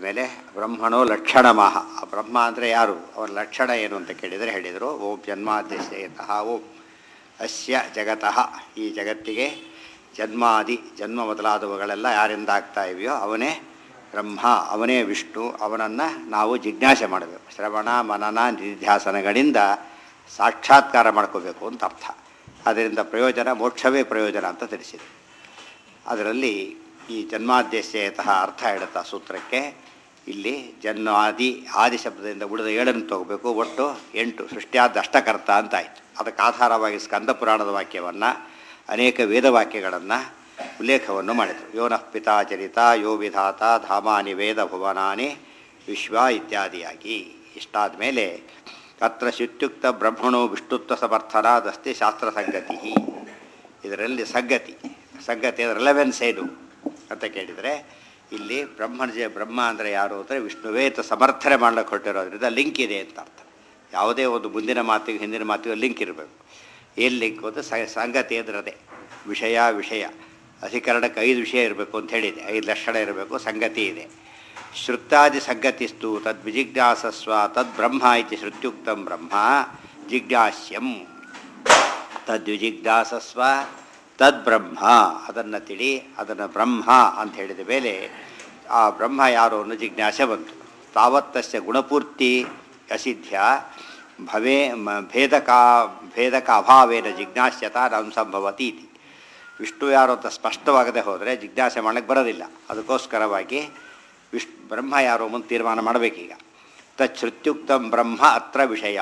ಮೇಲೆ ಬ್ರಹ್ಮಣೋ ಲಕ್ಷಣಮಃ ಆ ಬ್ರಹ್ಮ ಅಂದರೆ ಯಾರು ಅವರ ಲಕ್ಷಣ ಏನು ಅಂತ ಕೇಳಿದರೆ ಹೇಳಿದರು ಓಂ ಜನ್ಮಾದ್ಯಶಯತಃ ಓಂ ಅಸ್ಯ ಜಗತಃ ಈ ಜಗತ್ತಿಗೆ ಜನ್ಮಾದಿ ಜನ್ಮ ಮೊದಲಾದವುಗಳೆಲ್ಲ ಯಾರಿಂದ ಆಗ್ತಾ ಇವೆಯೋ ಅವನೇ ಬ್ರಹ್ಮ ಅವನೇ ವಿಷ್ಣು ಅವನನ್ನು ನಾವು ಜಿಜ್ಞಾಸೆ ಮಾಡಬೇಕು ಶ್ರವಣ ಮನನ ನಿಧ್ಯಾಸನಗಳಿಂದ ಸಾಕ್ಷಾತ್ಕಾರ ಮಾಡ್ಕೋಬೇಕು ಅಂತ ಅರ್ಥ ಅದರಿಂದ ಪ್ರಯೋಜನ ಮೋಕ್ಷವೇ ಪ್ರಯೋಜನ ಅಂತ ತಿಳಿಸಿದೆ ಅದರಲ್ಲಿ ಈ ಜನ್ಮಾದ್ಯಶಯತಃ ಅರ್ಥ ಹೇಳುತ್ತಾ ಸೂತ್ರಕ್ಕೆ ಇಲ್ಲಿ ಜನ್ಮ ಆದಿ ಆದಿ ಶಬ್ದದಿಂದ ಉಳಿದ ಏಳನ್ನು ತಗೋಬೇಕು ಒಟ್ಟು ಎಂಟು ಸೃಷ್ಟಿಯಾದ ಅಷ್ಟಕರ್ತ ಅಂತಾಯಿತು ಅದಕ್ಕೆ ಆಧಾರವಾಗಿ ಸ್ಕಂದ ಪುರಾಣದ ವಾಕ್ಯವನ್ನು ಅನೇಕ ವೇದವಾಕ್ಯಗಳನ್ನು ಉಲ್ಲೇಖವನ್ನು ಮಾಡಿದರು ಯೋನಃ ಪಿತಾಚರಿತ ಯೋ ವಿಧಾತ ಧಾಮಾನಿ ವೇದ ಭುವನಾನಿ ವಿಶ್ವ ಇತ್ಯಾದಿಯಾಗಿ ಇಷ್ಟಾದ ಮೇಲೆ ಅತ್ರ ಶುತ್ಯುಕ್ತ ಬ್ರಹ್ಮಣೋ ವಿಷ್ಣುತ್ವ ಸಮರ್ಥನಾದಸ್ತಿ ಶಾಸ್ತ್ರ ಸಂಗತಿ ಇದರಲ್ಲಿ ಸಂಗತಿ ಸಂಗತಿ ರಿಲೆವೆನ್ಸ್ ಏನು ಅಂತ ಕೇಳಿದರೆ ಇಲ್ಲಿ ಬ್ರಹ್ಮನ ಜ ಬ್ರಹ್ಮ ಅಂದರೆ ಯಾರು ಅಂದರೆ ವಿಷ್ಣುವೇ ಅಂತ ಸಮರ್ಥನೆ ಮಾಡಲಿಕ್ಕೆ ಹೊರಟಿರೋದ್ರಿಂದ ಲಿಂಕ್ ಇದೆ ಅಂತ ಅರ್ಥ ಯಾವುದೇ ಒಂದು ಮುಂದಿನ ಮಾತಿಗೆ ಹಿಂದಿನ ಮಾತಿಗೆ ಲಿಂಕ್ ಇರಬೇಕು ಏನು ಲಿಂಕ್ ಅಂತ ಸಂಗತಿ ಅಂದರೆ ಅದೇ ವಿಷಯ ವಿಷಯ ಅಧಿಕರಣಕ್ಕೆ ಐದು ವಿಷಯ ಇರಬೇಕು ಅಂತ ಹೇಳಿದೆ ಐದು ಲಕ್ಷಣ ಇರಬೇಕು ಸಂಗತಿ ಇದೆ ಶ್ರುತ್ತಾದಿ ಸಂಗತಿಸ್ತು ತದ್ವಿಜಿಜ್ಞಾಸಸ್ವ ತದ್ ಬ್ರಹ್ಮ ಇತಿ ಶ್ರುತ್ಯುಕ್ತಂ ಬ್ರಹ್ಮ ಜಿಜ್ಞಾಸ್ಯಂ ತದ್ವಿಜಿಜ್ಞಾಸಸ್ವ ತದ್ ಬ್ರಹ್ಮ ಅದನ್ನು ತಿಳಿ ಅದನ್ನು ಬ್ರಹ್ಮ ಅಂತ ಹೇಳಿದ ಮೇಲೆ ಆ ಬ್ರಹ್ಮ ಯಾರು ಅನ್ನೋ ಜಿಜ್ಞಾಸೆ ಬಂತು ತಾವತ್ತಸ್ಯ ಗುಣಪೂರ್ತಿ ಅಸಿದ್ಧ್ಯ ಭವೇ ಮ- ಭೇದಕ ಭೇದಕ ಅಭಾವೇನ ಜಿಜ್ಞಾಸ್ಯತ ನಂ ಸಂಭವತಿ ಇತಿ ವಿಷ್ಣು ಯಾರು ಅಂತ ಸ್ಪಷ್ಟವಾಗದೆ ಹೋದರೆ ಜಿಜ್ಞಾಸೆ ಮಾಡಕ್ಕೆ ಬರೋದಿಲ್ಲ ಅದಕ್ಕೋಸ್ಕರವಾಗಿ ವಿಶ್ ಬ್ರಹ್ಮ ಯಾರು ಮುಂದೆ ತೀರ್ಮಾನ ಮಾಡಬೇಕೀಗ ತಚ್ಛೃತ್ಯುಕ್ತಂ ಬ್ರಹ್ಮ ಅತ್ರ ವಿಷಯ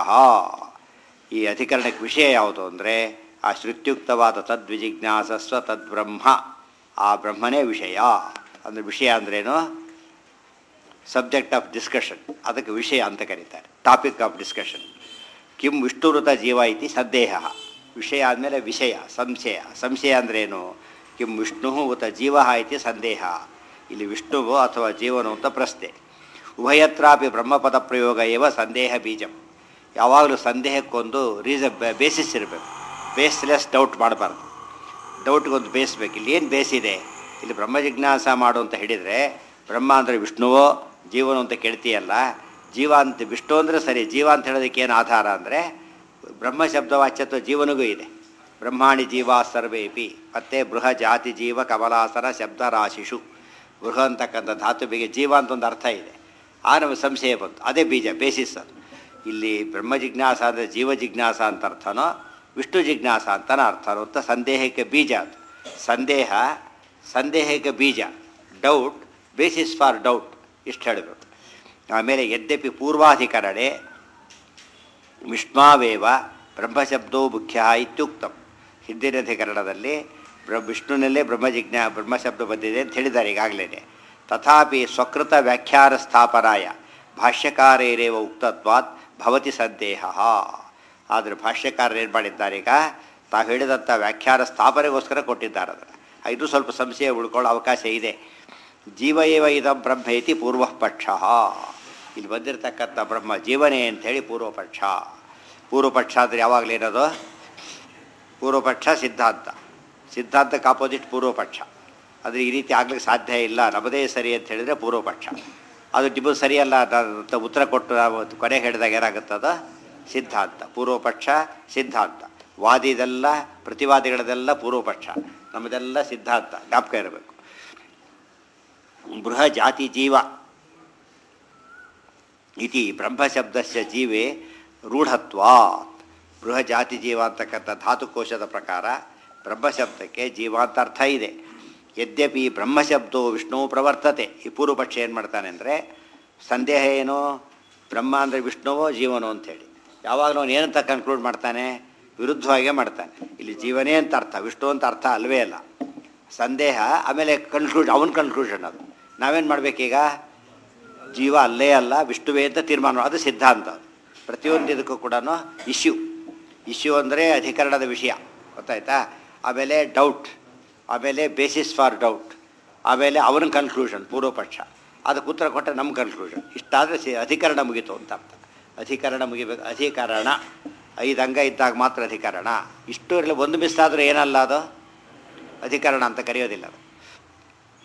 ಈ ಅಧಿಕರಣಕ್ಕೆ ವಿಷಯ ಯಾವುದು ಅಂದರೆ ಆ ಶ್ರುತ್ಯುಕ್ತವಾದ ತದ್ವಿಜಿಜ್ಞಾಸಸ್ವ ತದ್ಬ್ರಹ್ಮ ಆ ಬ್ರಹ್ಮನೇ ವಿಷಯ ಅಂದರೆ ವಿಷಯ ಅಂದ್ರೇನು ಸಬ್ಜೆಕ್ಟ್ ಆಫ್ ಡಿಸ್ಕಷನ್ ಅದಕ್ಕೆ ವಿಷಯ ಅಂತ ಕರೀತಾರೆ ಟಾಪಿಕ್ ಆಫ್ ಡಿಸ್ಕಷನ್ ಕಿಂ ವಿಷ್ಣುವೃತ ಜೀವ ಇತಿ ಸಂದೇಹ ವಿಷಯ ಆದಮೇಲೆ ವಿಷಯ ಸಂಶಯ ಸಂಶಯ ಅಂದ್ರೇನು ಕಿಂ ವಿಷ್ಣು ಉತ ಜೀವ ಇತಿ ಸಂದೇಹ ಇಲ್ಲಿ ವಿಷ್ಣುವು ಅಥವಾ ಜೀವನು ಅಂತ ಪ್ರಶ್ನೆ ಉಭಯತ್ರಾಪಿ ಬ್ರಹ್ಮಪದ ಪ್ರಯೋಗ ಇವ ಸಂದೇಹ ಬೀಜಂ ಯಾವಾಗಲೂ ಸಂದೇಹಕ್ಕೊಂದು ರೀಸ ಬೇಸಿಸ್ ಇರಬೇಕು ಬೇಸ್ಲೆಸ್ ಡೌಟ್ ಮಾಡಬಾರ್ದು ಡೌಟ್ಗೊಂದು ಬೇಸ್ ಬೇಕು ಇಲ್ಲಿ ಏನು ಬೇಸ್ ಇದೆ ಇಲ್ಲಿ ಬ್ರಹ್ಮ ಜಿಜ್ಞಾಸ ಮಾಡು ಅಂತ ಹೇಳಿದರೆ ಬ್ರಹ್ಮ ಅಂದರೆ ವಿಷ್ಣುವೋ ಜೀವನು ಅಂತ ಕೇಳ್ತೀಯಲ್ಲ ಜೀವ ಅಂತ ವಿಷ್ಣು ಅಂದರೆ ಸರಿ ಜೀವ ಅಂತ ಹೇಳೋದಕ್ಕೆ ಏನು ಆಧಾರ ಅಂದರೆ ಬ್ರಹ್ಮ ಶಬ್ದವಾಚ್ಯತ್ವ ಜೀವನಿಗೂ ಇದೆ ಬ್ರಹ್ಮಾಣಿ ಜೀವ ಸರ್ವೇಪಿ ಮತ್ತು ಬೃಹ ಜಾತಿ ಜೀವ ಕಮಲಾಸನ ಶಬ್ದ ರಾಶಿಷು ಬೃಹ ಅಂತಕ್ಕಂಥ ಧಾತುವಿಗೆ ಜೀವ ಅಂತ ಒಂದು ಅರ್ಥ ಇದೆ ಆ ನಮಗೆ ಸಂಶಯ ಬಂತು ಅದೇ ಬೀಜ ಬೇಸಿಸ್ ಅದು ಇಲ್ಲಿ ಬ್ರಹ್ಮ ಜಿಜ್ಞಾಸ ಅಂದರೆ ಜೀವ ಜಿಜ್ಞಾಸ ಅಂತ ಅರ್ಥನೋ ವಿಷ್ಣು ಜಿಜ್ಞಾಸ ಅಂತನ ಅರ್ಥನೋ ಅಂತ ಸಂದೇಹಕ್ಕೆ ಬೀಜ ಅದು ಸಂದೇಹ ಸಂದೇಹಕ್ಕೆ ಬೀಜ ಡೌಟ್ ಬೇಸಿಸ್ ಫಾರ್ ಡೌಟ್ ಇಷ್ಟು ಹೇಳಬೇಕು ಆಮೇಲೆ ಯದ್ಯಪಿ ಪೂರ್ವಾಧಿಕರಣೆ ವಿಷ್ಣಾವೇವ ಬ್ರಹ್ಮಶಬ್ದೋ ಮುಖ್ಯ ಇತ್ಯುಕ್ತಂ ಹಿಂದಿನ ಅಧಿಕರಣದಲ್ಲಿ ಬ್ರ ವಿಷ್ಣುನಲ್ಲೇ ಬ್ರಹ್ಮಜಿಜ್ಞಾ ಬ್ರಹ್ಮಶಬ್ದ ಬಂದಿದೆ ಅಂತ ಹೇಳಿದ್ದಾರೆ ಈಗಾಗಲೇ ತಥಾಪಿ ಸ್ವಕೃತ ವ್ಯಾಖ್ಯಾನ ಸ್ಥಾಪನಾಯ ಭಾಷ್ಯಕಾರೇರೇವ ಉಕ್ತತ್ವಾತ್ ಭವತಿ ಸಂದೇಹ ಆದರೆ ಭಾಷ್ಯಕಾರರು ಏನು ಮಾಡಿದ್ದಾರೆ ಈಗ ತಾವು ಹೇಳಿದಂಥ ವ್ಯಾಖ್ಯಾನ ಸ್ಥಾಪನೆಗೋಸ್ಕರ ಕೊಟ್ಟಿದ್ದಾರೆ ಅದನ್ನು ಇದು ಸ್ವಲ್ಪ ಸಂಶಯ ಉಳ್ಕೊಳ್ಳೋ ಅವಕಾಶ ಇದೆ ಜೀವ ಏವ ಇದಂ ಬ್ರಹ್ಮ ಇತಿ ಪೂರ್ವ ಪಕ್ಷ ಇಲ್ಲಿ ಬಂದಿರತಕ್ಕಂಥ ಬ್ರಹ್ಮ ಜೀವನೇ ಅಂಥೇಳಿ ಪೂರ್ವಪಕ್ಷ ಪೂರ್ವಪಕ್ಷ ಅಂದರೆ ಯಾವಾಗಲೇನದು ಪೂರ್ವಪಕ್ಷ ಸಿದ್ಧಾಂತ ಸಿದ್ಧಾಂತಕ್ಕೆ ಆಪೋಸಿಟ್ ಪೂರ್ವಪಕ್ಷ ಆದರೆ ಈ ರೀತಿ ಆಗ್ಲಿಕ್ಕೆ ಸಾಧ್ಯ ಇಲ್ಲ ನಮ್ಮದೇ ಸರಿ ಅಂತ ಹೇಳಿದರೆ ಪೂರ್ವಪಕ್ಷ ಅದು ನಿಮ್ಮದು ಸರಿಯಲ್ಲ ಅಂತ ಉತ್ತರ ಕೊಟ್ಟು ನಾವು ಕೊನೆ ಹೇಳಿದಾಗ ಏನಾಗುತ್ತದ ಸಿದ್ಧಾಂತ ಪೂರ್ವಪಕ್ಷ ಸಿದ್ಧಾಂತ ವಾದಿದೆಲ್ಲ ಪ್ರತಿವಾದಿಗಳದೆಲ್ಲ ಪೂರ್ವಪಕ್ಷ ನಮ್ಮದೆಲ್ಲ ಸಿದ್ಧಾಂತ ಜ್ಞಾಪಕ ಇರಬೇಕು ಬೃಹ ಜಾತಿ ಜೀವ ಇತಿ ಬ್ರಹ್ಮಶಬ್ದಸ್ಯ ಜೀವೆ ರೂಢತ್ವಾತ್ ಬೃಹ ಜಾತಿ ಜೀವ ಅಂತಕ್ಕಂಥ ಧಾತುಕೋಶದ ಪ್ರಕಾರ ಬ್ರಹ್ಮಶಬ್ದಕ್ಕೆ ಜೀವ ಅಂತ ಅರ್ಥ ಇದೆ ಯದ್ಯಪಿ ಬ್ರಹ್ಮಶಬ್ದೋ ವಿಷ್ಣು ಪ್ರವರ್ತತೆ ಈ ಪೂರ್ವಪಕ್ಷ ಏನು ಮಾಡ್ತಾನೆ ಅಂದರೆ ಸಂದೇಹ ಏನು ಬ್ರಹ್ಮ ಅಂದರೆ ವಿಷ್ಣುವೋ ಜೀವನೋ ಅಂಥೇಳಿ ಯಾವಾಗಲೂ ಅವನು ಏನಂತ ಕನ್ಕ್ಲೂಡ್ ಮಾಡ್ತಾನೆ ವಿರುದ್ಧವಾಗೇ ಮಾಡ್ತಾನೆ ಇಲ್ಲಿ ಜೀವನೇ ಅಂತ ಅರ್ಥ ವಿಷ್ಣು ಅಂತ ಅರ್ಥ ಅಲ್ವೇ ಅಲ್ಲ ಸಂದೇಹ ಆಮೇಲೆ ಕನ್ಕ್ಲೂಡ್ ಅವನ ಕನ್ಕ್ಲೂಷನ್ ಅದು ನಾವೇನು ಮಾಡಬೇಕೀಗ ಜೀವ ಅಲ್ಲೇ ಅಲ್ಲ ವಿಷ್ಣುವೇ ಅಂತ ತೀರ್ಮಾನ ಅದು ಸಿದ್ಧಾಂತ ಪ್ರತಿಯೊಂದು ಇದಕ್ಕೂ ಕೂಡ ಇಶ್ಯೂ ಇಶ್ಯೂ ಅಂದರೆ ಅಧಿಕರಣದ ವಿಷಯ ಗೊತ್ತಾಯ್ತಾ ಆಮೇಲೆ ಡೌಟ್ ಆಮೇಲೆ ಬೇಸಿಸ್ ಫಾರ್ ಡೌಟ್ ಆಮೇಲೆ ಅವನ ಕನ್ಕ್ಲೂಷನ್ ಪೂರ್ವಪಕ್ಷ ಅದಕ್ಕೆ ಉತ್ತರ ಕೊಟ್ಟರೆ ನಮ್ಮ ಕನ್ಕ್ಲೂಷನ್ ಇಷ್ಟಾದರೆ ಸಿ ಅಧಿಕರಣ ಮುಗೀತು ಅಂತ ಅರ್ಥ ಅಧಿಕರಣ ಮುಗಿಬೇಕು ಅಧಿಕರಣ ಐದು ಅಂಗ ಇದ್ದಾಗ ಮಾತ್ರ ಅಧಿಕರಣ ಇಷ್ಟು ಇರಲಿ ಒಂದು ಮಿಸ್ ಆದರೆ ಏನಲ್ಲ ಅದು ಅಧಿಕರಣ ಅಂತ ಕರೆಯೋದಿಲ್ಲ ಅದು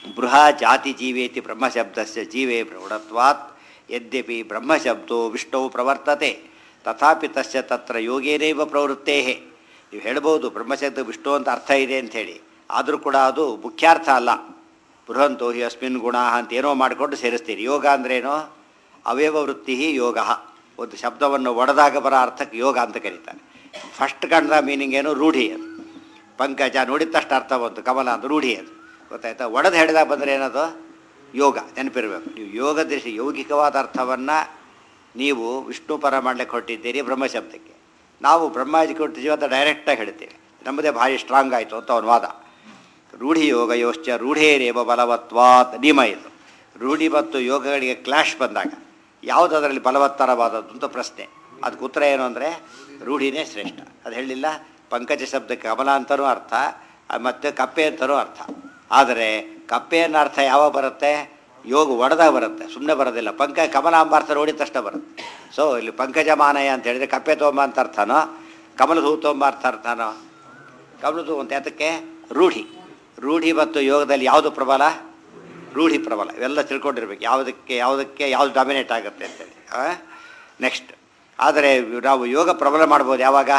ಬೃಹ ಜಾತಿ ಜೀವೇತಿ ಬ್ರಹ್ಮಶಬ್ದಸ್ಯ ಜೀವೇ ಪ್ರೌಢತ್ವಾತ್ ಯದ್ಯಪಿ ಬ್ರಹ್ಮಶಬ್ದೋ ವಿಷ್ಣು ಪ್ರವರ್ತತೆ ತಥಾಪಿ ತಸ್ಯ ತತ್ರ ಯೋಗೇನೇವ ಪ್ರವೃತ್ತೇ ನೀವು ಹೇಳ್ಬೋದು ಬ್ರಹ್ಮಶಬ್ದ ವಿಷ್ಣು ಅಂತ ಅರ್ಥ ಇದೆ ಅಂಥೇಳಿ ಆದರೂ ಕೂಡ ಅದು ಮುಖ್ಯಾರ್ಥ ಅಲ್ಲ ಬೃಹಂತೋ ಹಿ ಅಸ್ಮಿನ್ ಗುಣ ಅಂತ ಏನೋ ಮಾಡಿಕೊಂಡು ಸೇರಿಸ್ತೀರಿ ಯೋಗ ಅಂದ್ರೇನು ಅವಯವ ವೃತ್ತಿ ಯೋಗ ಒಂದು ಶಬ್ದವನ್ನು ಒಡೆದಾಗ ಬರೋ ಅರ್ಥಕ್ಕೆ ಯೋಗ ಅಂತ ಕರೀತಾರೆ ಫಸ್ಟ್ ಕಂಡ ಮೀನಿಂಗ್ ಏನು ರೂಢಿ ಅದು ಪಂಕಜ ನೋಡಿದ ತಕ್ಷಣ ಅರ್ಥ ಬಂತು ಕಮಲ ಅಂತ ರೂಢಿ ಅದು ಗೊತ್ತಾಯ್ತಾ ಒಡೆದು ಹೇಳಿದಾಗ ಬಂದರೆ ಏನದು ಯೋಗ ನೆನಪಿರಬೇಕು ನೀವು ಯೋಗ ದೃಷ್ಟಿ ಯೌಗಿಕವಾದ ಅರ್ಥವನ್ನು ನೀವು ವಿಷ್ಣು ಪರ ಮಾಡ್ಲಿಕ್ಕೆ ಹೊರಟಿದ್ದೀರಿ ಬ್ರಹ್ಮಶಬ್ದಕ್ಕೆ ನಾವು ಬ್ರಹ್ಮಾಜಿ ಕೊಟ್ಟಿದ್ದೀವಿ ಅಂತ ಡೈರೆಕ್ಟಾಗಿ ಹೇಳ್ತೀವಿ ನಮ್ಮದೇ ಭಾರಿ ಸ್ಟ್ರಾಂಗ್ ಆಯಿತು ಅಂತ ಅವನ ವಾದ ರೂಢಿ ಯೋಗ ಯೋಶ್ಚ ರೂಢೇರೇವ ಬಲವತ್ವಾತ್ ನಿಯಮ ಇದು ರೂಢಿ ಮತ್ತು ಯೋಗಗಳಿಗೆ ಕ್ಲಾಶ್ ಬಂದಾಗ ಯಾವುದು ಅದರಲ್ಲಿ ಬಲವತ್ತರವಾದದ್ದು ಅಂತ ಪ್ರಶ್ನೆ ಅದಕ್ಕೆ ಉತ್ತರ ಏನು ಅಂದರೆ ರೂಢಿನೇ ಶ್ರೇಷ್ಠ ಅದು ಹೇಳಿಲ್ಲ ಪಂಕಜ ಶಬ್ದಕ್ಕೆ ಕಮಲ ಅಂತಲೂ ಅರ್ಥ ಮತ್ತು ಕಪ್ಪೆ ಅಂತಲೂ ಅರ್ಥ ಆದರೆ ಕಪ್ಪೆ ಅನ್ನೋ ಅರ್ಥ ಯಾವಾಗ ಬರುತ್ತೆ ಯೋಗ ಒಡೆದಾಗ ಬರುತ್ತೆ ಸುಮ್ಮನೆ ಬರೋದಿಲ್ಲ ಪಂಕ ಕಮಲ ಎಂಬ ಅರ್ಥ ನೋಡಿದ ತಕ್ಷಣ ಬರುತ್ತೆ ಸೊ ಇಲ್ಲಿ ಪಂಕಜ ಮಾನಯ ಅಂತ ಹೇಳಿದರೆ ಕಪ್ಪೆ ತೊಗೊಂಬ ಅಂತ ಅರ್ಥನೋ ಕಮಲದ ಹೂ ತೊಗೊಂಬ ಅರ್ಥ ಅರ್ಥನೋ ಕಮಲದ ಹೂ ಅಂತ ಯಾತಕ್ಕೆ ರೂಢಿ ರೂಢಿ ಮತ್ತು ಯೋಗದಲ್ಲಿ ಯಾವುದು ಪ್ರಬಲ ರೂಢಿ ಪ್ರಬಲ ಇವೆಲ್ಲ ತಿಳ್ಕೊಂಡಿರ್ಬೇಕು ಯಾವುದಕ್ಕೆ ಯಾವುದಕ್ಕೆ ಯಾವುದು ಡಾಮಿನೇಟ್ ಆಗುತ್ತೆ ಅಂತೇಳಿ ನೆಕ್ಸ್ಟ್ ಆದರೆ ನಾವು ಯೋಗ ಪ್ರಬಲ ಮಾಡ್ಬೋದು ಯಾವಾಗ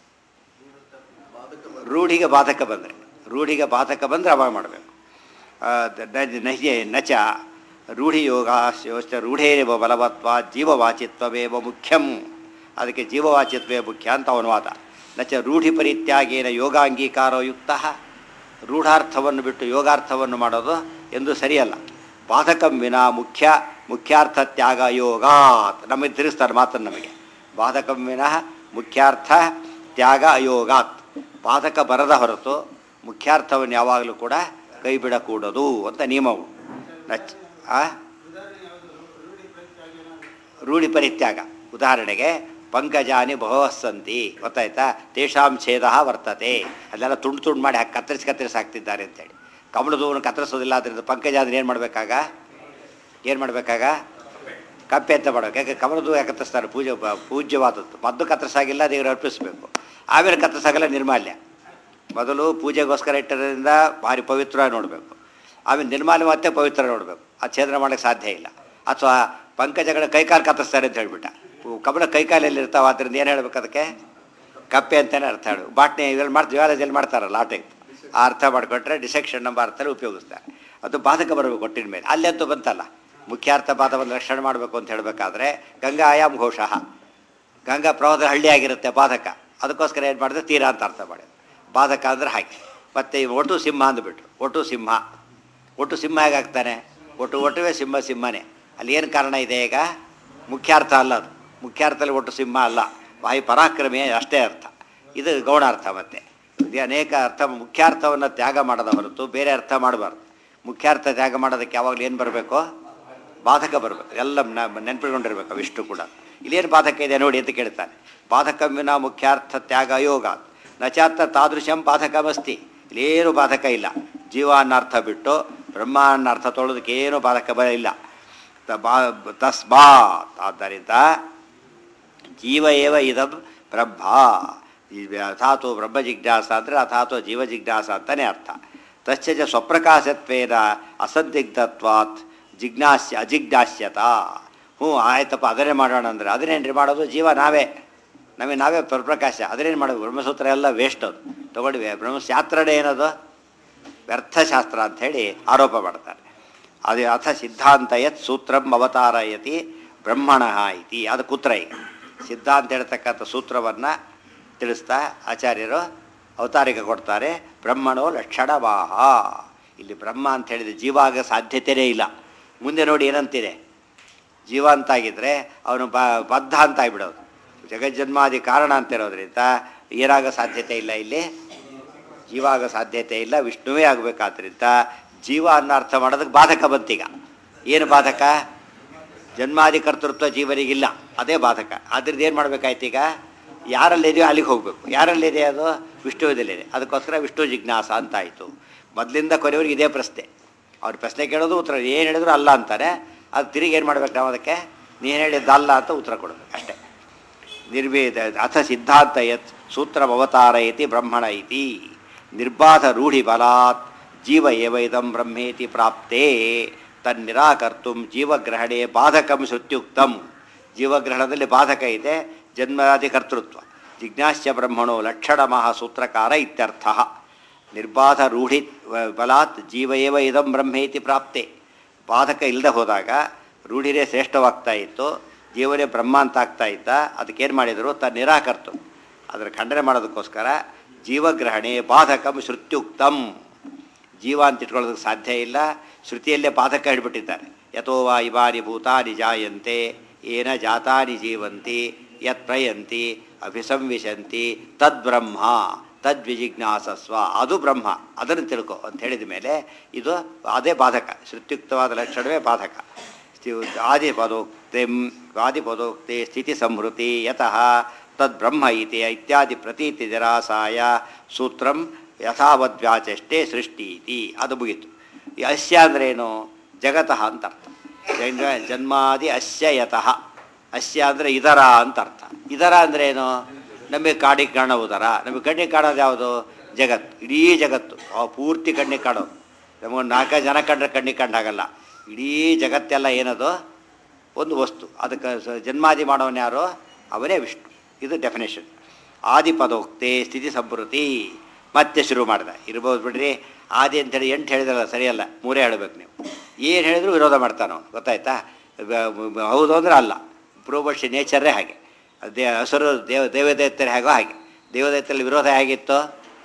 ರೂಢಿಗೆ ಬಾಧಕ ಬಂದರೆ ರೂಢಿಗೆ ಬಾಧಕ ಬಂದರೆ ಅವಾಗ ಮಾಡಬೇಕು ನಹ್ಯ ನಚ ರೂಢಿ ಯೋಗ ಯೋಚ ರೂಢೇವ ಬಲವತ್ವ ಜೀವವಾಚಿತ್ವವೇವ ಮುಖ್ಯಂ ಅದಕ್ಕೆ ಜೀವವಾಚಿತ್ವೇ ಮುಖ್ಯ ಅಂತ ಅವನ ವಾದ ನಚ ರೂಢಿ ಪರಿತ್ಯಾಗೇನ ಯೋಗಾಂಗೀಕಾರೋ ಯುಕ್ತ ರೂಢಾರ್ಥವನ್ನು ಬಿಟ್ಟು ಯೋಗಾರ್ಥವನ್ನು ಮಾಡೋದು ಎಂದು ಸರಿಯಲ್ಲ ಬಾಧಕಂ ವಿನ ಮುಖ್ಯ ಮುಖ್ಯಾರ್ಥ ತ್ಯಾಗ ಯೋಗಾತ್ ನಮಗೆ ತಿಳಿಸ್ತಾರೆ ಮಾತನ್ನು ನಮಗೆ ಬಾಧಕಂ ವಿನಃ ಮುಖ್ಯಾರ್ಥ ತ್ಯಾಗ ಅಯೋಗಾತ್ ಬಾಧಕ ಬರದ ಹೊರತು ಮುಖ್ಯಾರ್ಥವನ್ನು ಯಾವಾಗಲೂ ಕೂಡ ಕೈ ಬಿಡಕೂಡದು ಅಂತ ನಿಯಮವು ನಚ್ ಆ ರೂಢಿ ಪರಿತ್ಯಾಗ ಉದಾಹರಣೆಗೆ ಪಂಕಜಾನಿ ಬಹವಸ್ಸಂತಿ ಗೊತ್ತಾಯ್ತಾ ತೇಷಾಂ ಛೇದ ವರ್ತತೆ ಅಲ್ಲೆಲ್ಲ ತುಂಡು ತುಂಡು ಮಾಡಿ ಹಾಕಿ ಕತ್ತರಿಸಿ ಕತ್ತರಿಸಿ ಹಾಕ್ತಿದ್ದಾರೆ ಅಂತೇಳಿ ಕಮಲದೂವನ್ನು ಕತ್ತರಿಸೋದಿಲ್ಲ ಅದರಿಂದ ಪಂಕಜ ಅಂದ್ರೆ ಏನು ಮಾಡಬೇಕಾಗ ಏನು ಮಾಡಬೇಕಾಗ ಕಪ್ಪೆ ಅಂತ ಮಾಡಬೇಕು ಯಾಕೆ ಕಮಲದೂ ಯಾಕೆ ಕತ್ತರಿಸ್ತಾರೆ ಪೂಜೆ ಬ- ಪೂಜ್ಯವಾದದ್ದು ಮದ್ದು ಕತ್ತರಿಸಾಗಿಲ್ಲ ದೇವರು ಅರ್ಪಿಸಬೇಕು ಆಮೇಲೆ ಕತ್ತರಿಸಾಗಲ್ಲ ನಿರ್ಮಾಲ್ಯ ಮೊದಲು ಪೂಜೆಗೋಸ್ಕರ ಇಟ್ಟರಿಂದ ಭಾರಿ ಪವಿತ್ರವಾಗಿ ನೋಡಬೇಕು ಆಮೇಲೆ ನಿರ್ಮಾಲ್ಯ ಮತ್ತೆ ಪವಿತ್ರ ನೋಡಬೇಕು ಅದು ಛೇದನ ಮಾಡೋಕ್ಕೆ ಸಾಧ್ಯ ಇಲ್ಲ ಅಥವಾ ಪಂಕಜಗಳ ಕೈಕಾಲು ಕತ್ತರಿಸ್ತಾರೆ ಅಂತ ಹೇಳ್ಬಿಟ್ಟ ಪು- ಕಮಲ ಕೈಕಾಲಲ್ಲಿ ಇರ್ತಾವೆ ಅದರಿಂದ ಏನು ಹೇಳ್ಬೇಕು ಅದಕ್ಕೆ ಕಪ್ಪೆ ಅಂತಲೇ ಅರ್ಥ ಹೇಳು ಬಾಟ್ನೆ ಇದ್ರಲ್ಲಿ ಮಾಡ್ತೀವಿ ಜ್ವಾಲದಲ್ಲಿ ಮಾಡ್ತಾರಲ್ಲ ಆ ಟೈಪ್ ಆ ಅರ್ಥ ಮಾಡಿಕೊಟ್ರೆ ಡಿಸೆಕ್ಷನ್ ನಂಬ ಅರ್ಥದಲ್ಲಿ ಉಪಯೋಗಿಸ್ತಾರೆ ಅದು ಬಾಧಕ ಬರಬೇಕು ಒಟ್ಟಿನ ಮೇಲೆ ಅಲ್ಲಿ ಅಂತೂ ಬಂತಲ್ಲ ಮುಖ್ಯಾರ್ಥ ಪಾದವನ್ನು ರಕ್ಷಣೆ ಮಾಡಬೇಕು ಅಂತ ಹೇಳಬೇಕಾದ್ರೆ ಗಂಗಾ ಆಯಾಮ್ ಘೋಷಃ ಗಂಗಾ ಪ್ರವಾಹದ ಹಳ್ಳಿ ಆಗಿರುತ್ತೆ ಬಾಧಕ ಅದಕ್ಕೋಸ್ಕರ ಏನು ಮಾಡಿದ್ರೆ ತೀರಾ ಅಂತ ಅರ್ಥ ಮಾಡಿದ್ರು ಬಾಧಕ ಅಂದ್ರೆ ಹಾಗೆ ಮತ್ತು ಈ ಒಟು ಸಿಂಹ ಅಂದ್ಬಿಟ್ರು ಒಟು ಸಿಂಹ ಒಟು ಸಿಂಹ ಹೇಗಾಗ್ತಾನೆ ಒಟು ಒಟುವೆ ಸಿಂಹ ಸಿಂಹನೇ ಅಲ್ಲಿ ಏನು ಕಾರಣ ಇದೆ ಈಗ ಮುಖ್ಯಾರ್ಥ ಅಲ್ಲ ಅದು ಮುಖ್ಯಾರ್ಥದಲ್ಲಿ ಒಟ್ಟು ಸಿಂಹ ಅಲ್ಲ ವಾಯು ಪರಾಕ್ರಮಿ ಅಷ್ಟೇ ಅರ್ಥ ಇದು ಗೌಣಾರ್ಥ ಮತ್ತೆ ಇದು ಅನೇಕ ಅರ್ಥ ಮುಖ್ಯಾರ್ಥವನ್ನು ತ್ಯಾಗ ಮಾಡದ ಹೊರತು ಬೇರೆ ಅರ್ಥ ಮಾಡಬಾರ್ದು ಮುಖ್ಯಾರ್ಥ ತ್ಯಾಗ ಮಾಡೋದಕ್ಕೆ ಯಾವಾಗಲೂ ಏನು ಬರಬೇಕು ಬಾಧಕ ಬರಬೇಕು ಎಲ್ಲ ನೆನ್ಪಿಟ್ಕೊಂಡಿರ್ಬೇಕು ಅವಿಷ್ಟು ಕೂಡ ಇಲ್ಲೇನು ಬಾಧಕ ಇದೆ ನೋಡಿ ಅಂತ ಕೇಳ್ತಾನೆ ಬಾಧಕವಿನ ಮುಖ್ಯಾರ್ಥ ತ್ಯಾಗ ಯೋಗ ನಚಾತ್ತ ತಾದೃಶಂ ಬಾಧಕಮಸ್ತಿ ಇಲ್ಲೇನು ಬಾಧಕ ಇಲ್ಲ ಜೀವ ಅನ್ನೋ ಅರ್ಥ ಬಿಟ್ಟು ಬ್ರಹ್ಮ ಅನ್ನೋ ಅರ್ಥ ತೊಳೋದಕ್ಕೆ ಏನು ಬಾಧಕ ಬರ ಇಲ್ಲ ತ- ಬಾ ತಸ್ಮಾತ್ ಆದ್ದರಿಂದ ಜೀವ ಏವ ಇದಂ ಬ್ರಹ್ಮ ಈ ಅಥಾತು ಬ್ರಹ್ಮ ಜಿಜ್ಞಾಸ ಅಂದರೆ ಅಥಾತು ಜೀವ ಜಿಜ್ಞಾಸ ಅಂತಲೇ ಅರ್ಥ ತಶ್ಚ ಚ ಸ್ವಪ್ರಕಾಶತ್ವೇನ ಅಸಂದಿಗ್ಧತ್ವಾತ್ ಜಿಜ್ಞಾಸ್ಯ ಅಜಿಜ್ಞಾಸ್ಯತ ಹ್ಞೂ ಆಯ್ತಪ್ಪ ಅದನ್ನೇ ಮಾಡೋಣ ಅಂದರೆ ಅದನ್ನೇನ್ರಿ ಮಾಡೋದು ಜೀವ ನಾವೇ ನಮಗೆ ನಾವೇ ಪ್ರಕಾಶ ಅದನ್ನೇನು ಮಾಡೋದು ಬ್ರಹ್ಮಸೂತ್ರ ಎಲ್ಲ ವೇಸ್ಟ್ ಅದು ತಗೊಂಡು ಬ್ರಹ್ಮಶಾಸ್ತ್ರನೇ ಏನದು ವ್ಯರ್ಥಶಾಸ್ತ್ರ ಅಂಥೇಳಿ ಆರೋಪ ಮಾಡ್ತಾರೆ ಅದು ಅಥ ಸಿದ್ಧಾಂತ ಯತ್ ಸೂತ್ರಂ ಅವತಾರಯತಿ ಬ್ರಹ್ಮಣ ಇತಿ ಅದು ಕುತ್ರ ಈಗ ಸಿದ್ಧಾಂತ ಹೇಳ್ತಕ್ಕಂಥ ಸೂತ್ರವನ್ನು ತಿಳಿಸ್ತಾ ಆಚಾರ್ಯರು ಅವತಾರಿಕ ಕೊಡ್ತಾರೆ ಬ್ರಹ್ಮಣೋ ಲಕ್ಷಣವಾಹ ಇಲ್ಲಿ ಬ್ರಹ್ಮ ಅಂತ ಹೇಳಿದ್ರೆ ಜೀವ ಆಗ ಸಾಧ್ಯತೆಯೇ ಇಲ್ಲ ಮುಂದೆ ನೋಡಿ ಏನಂತಿದೆ ಜೀವ ಅಂತಾಗಿದ್ದರೆ ಅವನು ಬ ಬದ್ಧ ಅಂತ ಆಗ್ಬಿಡೋದು ಜಗಜ್ಜನ್ಮಾದಿ ಕಾರಣ ಅಂತ ಇರೋದ್ರಿಂದ ಏನಾಗೋ ಸಾಧ್ಯತೆ ಇಲ್ಲ ಇಲ್ಲಿ ಜೀವ ಆಗೋ ಸಾಧ್ಯತೆ ಇಲ್ಲ ವಿಷ್ಣುವೇ ಆಗಬೇಕಾದ್ರಿಂದ ಜೀವ ಅನ್ನೋ ಅರ್ಥ ಮಾಡೋದಕ್ಕೆ ಬಾಧಕ ಬಂತೀಗ ಏನು ಬಾಧಕ ಜನ್ಮಾದಿ ಕರ್ತೃತ್ವ ಜೀವನಿಗಿಲ್ಲ ಅದೇ ಬಾಧಕ ಅದ್ರದ್ದು ಏನು ಮಾಡ್ಬೇಕಾಯ್ತು ಈಗ ಯಾರಲ್ಲಿದೆಯೋ ಅಲ್ಲಿಗೆ ಹೋಗಬೇಕು ಯಾರಲ್ಲಿದೆ ಅದು ವಿಷ್ಣುವಿನಲ್ಲಿದೆ ಅದಕ್ಕೋಸ್ಕರ ವಿಷ್ಣು ಜಿಜ್ಞಾಸ ಅಂತ ಆಯಿತು ಮೊದಲಿಂದ ಕೊನೆಯವರೆಗೆ ಇದೇ ಪ್ರಶ್ನೆ ಅವ್ರ ಪ್ರಶ್ನೆ ಕೇಳೋದು ಉತ್ತರ ಏನು ಹೇಳಿದ್ರು ಅಲ್ಲ ಅಂತಾರೆ ಅದು ತಿರುಗಿ ಏನು ಮಾಡ್ಬೇಕು ನಾವು ಅದಕ್ಕೆ ನೀನು ಹೇಳಿದ್ದು ಅಲ್ಲ ಅಂತ ಉತ್ತರ ಕೊಡಬೇಕು ಅಷ್ಟೇ ನಿರ್ವೇದ ಅಥ ಸಿದ್ಧಾಂತ ಯತ್ ಸೂತ್ರ ಅವತಾರ ಇತಿ ಬ್ರಹ್ಮಣ ಇತಿ ನಿರ್ಬಾಧ ರೂಢಿ ಬಲಾತ್ ಜೀವ ಏವ ಇದಂ ಬ್ರಹ್ಮೇತಿ ಪ್ರಾಪ್ತೇ ತನ್ನಿರಾಕರ್ತು ಜೀವಗ್ರಹಣೆ ಬಾಧಕಂ ಶ್ರುತ್ಯುಕ್ತಂ ಜೀವಗ್ರಹಣದಲ್ಲಿ ಬಾಧಕ ಇದೆ ಜನ್ಮಾದಿ ಕರ್ತೃತ್ವ ಜಿಜ್ಞಾಸ್ಯ ಬ್ರಹ್ಮಣೋ ಲಕ್ಷಣ ಸೂತ್ರಕಾರ ಇತ್ಯರ್ಥ ನಿರ್ಬಾಧ ರೂಢಿ ಬಲಾತ್ ಜೀವ ಏವ ಇದಂ ಬ್ರಹ್ಮೇತಿ ಪ್ರಾಪ್ತೆ ಬಾಧಕ ಇಲ್ಲದೆ ಹೋದಾಗ ರೂಢಿರೇ ಶ್ರೇಷ್ಠವಾಗ್ತಾ ಇತ್ತು ಜೀವನೇ ಬ್ರಹ್ಮ ಅಂತ ಆಗ್ತಾ ಇದ್ದ ಅದಕ್ಕೇನು ಮಾಡಿದರು ತ ನಿರಾಕರ್ತು ಅದರ ಖಂಡನೆ ಮಾಡೋದಕ್ಕೋಸ್ಕರ ಜೀವಗ್ರಹಣೆ ಬಾಧಕಂ ಶ್ರುತ್ಯುಕ್ತಂ ಜೀವ ಅಂತ ಇಟ್ಕೊಳ್ಳೋದಕ್ಕೆ ಸಾಧ್ಯ ಇಲ್ಲ ಶ್ರುತಿಯಲ್ಲೇ ಬಾಧಕ ಹಿಡ್ಬಿಟ್ಟಿದ್ದಾರೆ ಯಥೋ ವಾ ಇವಾನಿ ಭೂತಾನಿ ಜಾಯಂತೆ ಏನ ಜಾತಾನಿ ಜೀವಂತಿ ಯತ್ ಪ್ರಯಂತಿ ಅಭಿಸಂವಿಶಂತಿ ತದ್ಬ್ರಹ್ಮ ತದ್ವಿಜಿಜ್ಞಾಸಸ್ವ ಅದು ಬ್ರಹ್ಮ ಅದನ್ನು ತಿಳ್ಕೊ ಅಂತ ಹೇಳಿದ ಮೇಲೆ ಇದು ಅದೇ ಬಾಧಕ ಶ್ರುತ್ಯುಕ್ತವಾದ ಲಕ್ಷಣವೇ ಬಾಧಕ ಆದಿಪದೋಕ್ತಿ ಆದಿಪದೋಕ್ತಿ ಸ್ಥಿತಿ ಸಂಹೃತಿ ಯತಃ ತದ್ಬ್ರಹ್ಮ ಇತಿ ಇತ್ಯಾದಿ ಪ್ರತೀತಿ ನಿರಾಸಾಯ ಸೂತ್ರಂ ಯಥಾವದ್ವ್ಯಾಚಷ್ಟೇ ಸೃಷ್ಟಿ ಇತಿ ಅದು ಮುಗೀತು ಈ ಅಸ್ಯ ಅಂದ್ರೇನು ಜಗತಃ ಅಂತ ಅರ್ಥ ಜನ್ಮ ಜನ್ಮಾದಿ ಅಸ್ಯ ಯತಃ ಅಸ್ಯ ಅಂದರೆ ಇದರ ಅಂತ ಅರ್ಥ ಇದರ ಅಂದ್ರೇನು ನಮಗೆ ಕಾಡಿಗೆ ಕಾಣುವುದರ ನಮಗೆ ಕಣ್ಣಿಗೆ ಕಾಣೋದು ಯಾವುದು ಜಗತ್ತು ಇಡೀ ಜಗತ್ತು ಆ ಪೂರ್ತಿ ಕಣ್ಣಿಗೆ ಕಾಣೋದು ನಮಗೊಂದು ನಾಲ್ಕು ಜನ ಕಂಡ್ರೆ ಕಣ್ಣಿಗೆ ಕಂಡಾಗಲ್ಲ ಇಡೀ ಜಗತ್ತೆಲ್ಲ ಏನದು ಒಂದು ವಸ್ತು ಅದಕ್ಕೆ ಸ- ಜನ್ಮಾದಿ ಮಾಡೋನು ಯಾರು ಅವನೇ ವಿಷ್ಣು ಇದು ಡೆಫಿನೇಷನ್ ಆದಿಪದೋಕ್ತೆ ಸ್ಥಿತಿ ಸಂಸ್ಕೃತಿ ಮತ್ತೆ ಶುರು ಮಾಡಿದ ಇರ್ಬೋದು ಬಿಡ್ರಿ ಆದಿ ಅಂತೇಳಿ ಎಂಟು ಹೇಳಿದ್ರಲ್ಲ ಸರಿಯಲ್ಲ ಮೂರೇ ಹೇಳಬೇಕು ನೀವು ಏನು ಹೇಳಿದ್ರು ವಿರೋಧ ಮಾಡ್ತಾನೆ ಅವನು ಗೊತ್ತಾಯ್ತಾ ಬ- ಬ- ಹೌದು ಅಂದರೆ ಅಲ್ಲ ಪೂರ್ವಪಕ್ಷಿ ನೇಚರೇ ಹಾಗೆ ಅದೇ ಹಸರು ದೇವ ದೇವದೈತ್ಯರು ಹೇಗೋ ಹಾಗೆ ದೇವದೈತ್ಯರಲ್ಲಿ ವಿರೋಧ ಹೇಗಿತ್ತು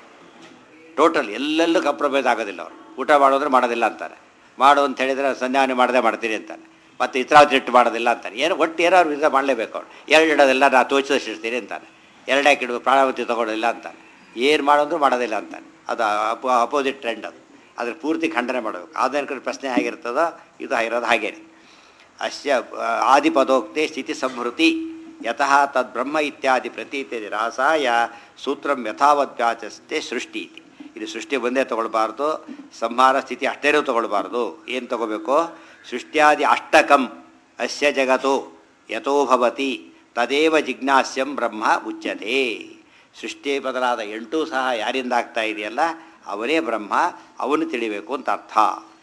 ಟೋಟಲ್ ಎಲ್ಲೆಲ್ಲೂ ಕಾಂಪ್ರಮೈಸ್ ಆಗೋದಿಲ್ಲ ಅವರು ಊಟ ಮಾಡೋದ್ರೆ ಮಾಡೋದಿಲ್ಲ ಅಂತಾರೆ ಮಾಡು ಅಂತ ಹೇಳಿದರೆ ಸಂಧ್ಯಾವನೆ ಮಾಡದೆ ಮಾಡ್ತೀನಿ ಅಂತಾನೆ ಮತ್ತು ಇತರಾವತಿ ಇಟ್ಟು ಮಾಡೋದಿಲ್ಲ ಅಂತಾನೆ ಏನು ಒಟ್ಟು ಏನಾದ್ರು ವಿಧ ಮಾಡಲೇಬೇಕು ಅವ್ರು ಎರಡು ಇಡೋದಿಲ್ಲ ನಾ ತೋಚಿದಷ್ಟು ಇಡ್ತೀನಿ ಅಂತಾನೆ ಎರಡು ಹಾಕಿ ಇಡುವ ಪ್ರಾಣಾವತಿ ತೊಗೊಳ್ಳೋದಿಲ್ಲ ಅಂತಾನೆ ಏನು ಮಾಡೋದ್ರು ಮಾಡೋದಿಲ್ಲ ಅಂತಾನೆ ಅದು ಅಪೋ ಅಪೋಸಿಟ್ ಟ್ರೆಂಡ್ ಅದು ಅದ್ರ ಪೂರ್ತಿ ಖಂಡನೆ ಮಾಡಬೇಕು ಆಧುನಿಕ ಪ್ರಶ್ನೆ ಹೇಗಿರ್ತದೋ ಇದು ಆಗಿರೋದು ಹಾಗೇನೆ ಅಸ್ಯ ಆದಿಪದೋಕ್ತೆ ಸ್ಥಿತಿ ಸಂಹೃತಿ ಯತಃ ತದ್ಬ್ರಹ್ಮ ಇತ್ಯಾದಿ ಪ್ರತೀತಿ ನಿರಾಸಾಯ ಸೂತ್ರಂ ಯಥಾವದ್ವ್ಯಾಚಸ್ತೆ ಸೃಷ್ಟಿ ಇತಿ ಇದು ಸೃಷ್ಟಿ ಒಂದೇ ತಗೊಳ್ಬಾರ್ದು ಸಂಹಾರ ಸ್ಥಿತಿ ಅಷ್ಟೇನೂ ತಗೊಳ್ಬಾರ್ದು ಏನು ತಗೋಬೇಕು ಸೃಷ್ಟ್ಯಾದಿ ಅಷ್ಟಕಂ ಅಸ್ಯ ಜಗತ್ತು ಯಥೋ ಭವತಿ ತದೇವ ಜಿಜ್ಞಾಸ್ಯಂ ಬ್ರಹ್ಮ ಉಚ್ಯತೆ ಸೃಷ್ಟಿ ಬದಲಾದ ಎಂಟೂ ಸಹ ಯಾರಿಂದ ಆಗ್ತಾ ಇದೆಯಲ್ಲ ಅವನೇ ಬ್ರಹ್ಮ ಅವನು ತಿಳಿಬೇಕು ಅಂತ ಅರ್ಥ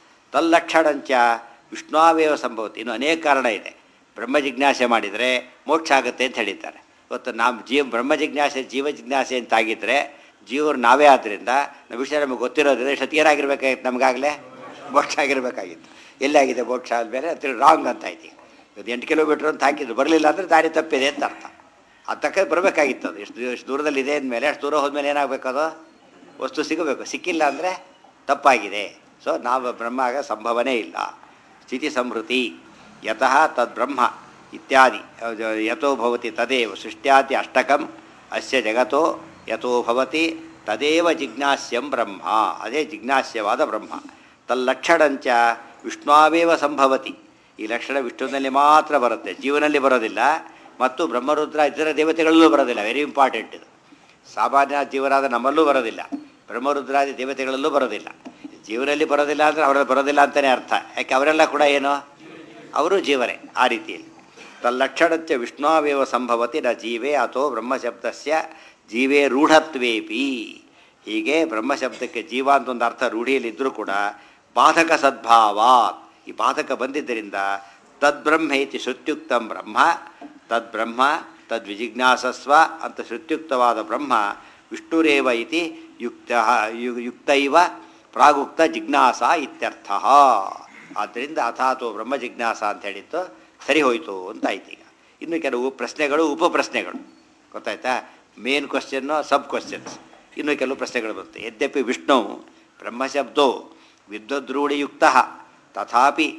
ತಲ್ಲಕ್ಷಣಂಚ ವಿಷ್ಣುವೇವ ಸಂಭವತಿ ಇನ್ನು ಅನೇಕ ಕಾರಣ ಇದೆ ಬ್ರಹ್ಮ ಜಿಜ್ಞಾಸೆ ಮಾಡಿದರೆ ಮೋಕ್ಷ ಆಗುತ್ತೆ ಅಂತ ಹೇಳಿದ್ದಾರೆ ಇವತ್ತು ನಾವು ಜೀವ ಬ್ರಹ್ಮ ಜಿಜ್ಞಾಸೆ ಜೀವ ಜಿಜ್ಞಾಸೆ ಅಂತಾಗಿದ್ದರೆ ಜೀವರು ನಾವೇ ಆದ್ದರಿಂದ ನಮ್ಮ ವಿಷಯ ನಮಗೆ ಗೊತ್ತಿರೋದ್ರಿಂದ ಇಷ್ಟೊತ್ತು ಏನಾಗಿರ್ಬೇಕಾಗಿತ್ತು ನಮಗಾಗಲೇ ಮೋಕ್ಷ ಆಗಿರಬೇಕಾಗಿತ್ತು ಎಲ್ಲಾಗಿದೆ ಮೋಕ್ಷ ಆದಮೇಲೆ ಅದು ರಾಂಗ್ ಅಂತ ಆಯ್ತು ಇವತ್ತು ಎಂಟು ಕಿಲೋಮೀಟ್ರ್ ಅಂತ ಹಾಕಿದ್ರು ಬರಲಿಲ್ಲ ಅಂದರೆ ದಾರಿ ತಪ್ಪಿದೆ ಅಂತ ಅರ್ಥ ಅದು ತಕ್ಕ ಬರಬೇಕಾಗಿತ್ತು ಅದು ಎಷ್ಟು ಎಷ್ಟು ದೂರದಲ್ಲಿ ಇದೆ ಅಂದಮೇಲೆ ಅಷ್ಟು ದೂರ ಹೋದ್ಮೇಲೆ ಏನಾಗಬೇಕದು ವಸ್ತು ಸಿಗಬೇಕು ಸಿಕ್ಕಿಲ್ಲ ಅಂದರೆ ತಪ್ಪಾಗಿದೆ ಸೊ ನಾವು ಬ್ರಹ್ಮ ಆಗ ಸಂಭವನೇ ಇಲ್ಲ ಸ್ಥಿತಿ ಸಂಹೃತಿ ಯತಃ ತದ್ಬ್ರಹ್ಮ ಇತ್ಯಾದಿ ಅಹ್, ಯಥೋ ಭವತಿ ತದೇವ ಸೃಷ್ಟ್ಯಾದಿ ಅಷ್ಟಕಂ ಅಸ್ಯ ಜಗತೋ ಯಥೋ ಭವತಿ ತದೇವ ಜಿಜ್ಞಾಸ್ಯಂ ಬ್ರಹ್ಮ ಅದೇ ಜಿಜ್ಞಾಸ್ಯವಾದ ಬ್ರಹ್ಮ ತಲ್ಲಕ್ಷಣಂಚ ವಿಷ್ಣುವೇವ ಸಂಭವತಿ ಈ ಲಕ್ಷಣ ವಿಷ್ಣುವಿನಲ್ಲಿ ಮಾತ್ರ ಬರುತ್ತೆ ಜೀವನಲ್ಲಿ ಬರೋದಿಲ್ಲ ಮತ್ತು ಬ್ರಹ್ಮರುದ್ರ ಇತರ ದೇವತೆಗಳಲ್ಲೂ ಬರೋದಿಲ್ಲ ವೆರಿ ಇಂಪಾರ್ಟೆಂಟ್ ಇದು ಸಾಮಾನ್ಯ ಜೀವರಾದ ನಮ್ಮಲ್ಲೂ ಬರೋದಿಲ್ಲ ಬ್ರಹ್ಮರುದ್ರಾದಿ ದೇವತೆಗಳಲ್ಲೂ ಬರೋದಿಲ್ಲ ಜೀವನಲ್ಲಿ ಬರೋದಿಲ್ಲ ಅಂದರೆ ಅವರಲ್ಲಿ ಬರೋದಿಲ್ಲ ಅಂತಲೇ ಅರ್ಥ ಯಾಕೆ ಅವರೆಲ್ಲ ಕೂಡ ಏನು ಅವರು ಜೀವರೇ ಆ ರೀತಿಯಲ್ಲಿ ತಲ್ಲಕ್ಷಣತ್ಯ ವಿಷ್ಣುವೇವ ಸಂಭವತಿ ನ ಜೀವೇ ಅಥೋ ಬ್ರಹ್ಮಶಬ್ದಸ್ಯ ಜೀವೇ ರೂಢತ್ವೇಪಿ ಹೀಗೆ ಬ್ರಹ್ಮಶಬ್ದಕ್ಕೆ ಜೀವ ಅಂತ ಒಂದು ಅರ್ಥ ರೂಢಿಯಲ್ಲಿದ್ದರೂ ಕೂಡ ಬಾಧಕ ಸದ್ಭಾವಾತ್ ಈ ಬಾಧಕ ಬಂದಿದ್ದರಿಂದ ತದ್ಬ್ರಹ್ಮೇತಿ ಶ್ರುತ್ಯುಕ್ತಂ ಬ್ರಹ್ಮ ತದ್ಬ್ರಹ್ಮ ತದ್ವಿಜಿಜ್ಞಾಸಸ್ವ ಅಂತ ಶ್ರುತ್ಯುಕ್ತವಾದ ಬ್ರಹ್ಮ ವಿಷ್ಣುರೇವ ಇತಿ ಯುಕ್ತ ಯು- ಯುಕ್ತೈವ ಪ್ರಾಗುಕ್ತ ಜಿಜ್ಞಾಸ ಇತ್ಯರ್ಥ ಆದ್ದರಿಂದ ಅಥಾತು ಬ್ರಹ್ಮ ಜಿಜ್ಞಾಸ ಅಂತ ಹೇಳಿತ್ತು ಸರಿ ಹೋಯಿತು ಅಂತ ಆಯ್ತು ಈಗ ಇನ್ನು ಕೆಲವು ಪ್ರಶ್ನೆಗಳು ಉಪ ಪ್ರಶ್ನೆಗಳು ಗೊತ್ತಾಯ್ತಾ ಮೇನ್ ಕ್ವಶನ್ನು ಸಬ್ ಕ್ವಶನ್ಸ್ ಇನ್ನು ಕೆಲವು ಪ್ರಶ್ನೆಗಳು ಬರುತ್ತೆ ಯದ್ಯಪಿ ವಿಷ್ಣು ಬ್ರಹ್ಮಶಬ್ದೋ ವಿದ್ವದ್ರೂಢಿಯುಕ್ತ ತಥಾಪಿ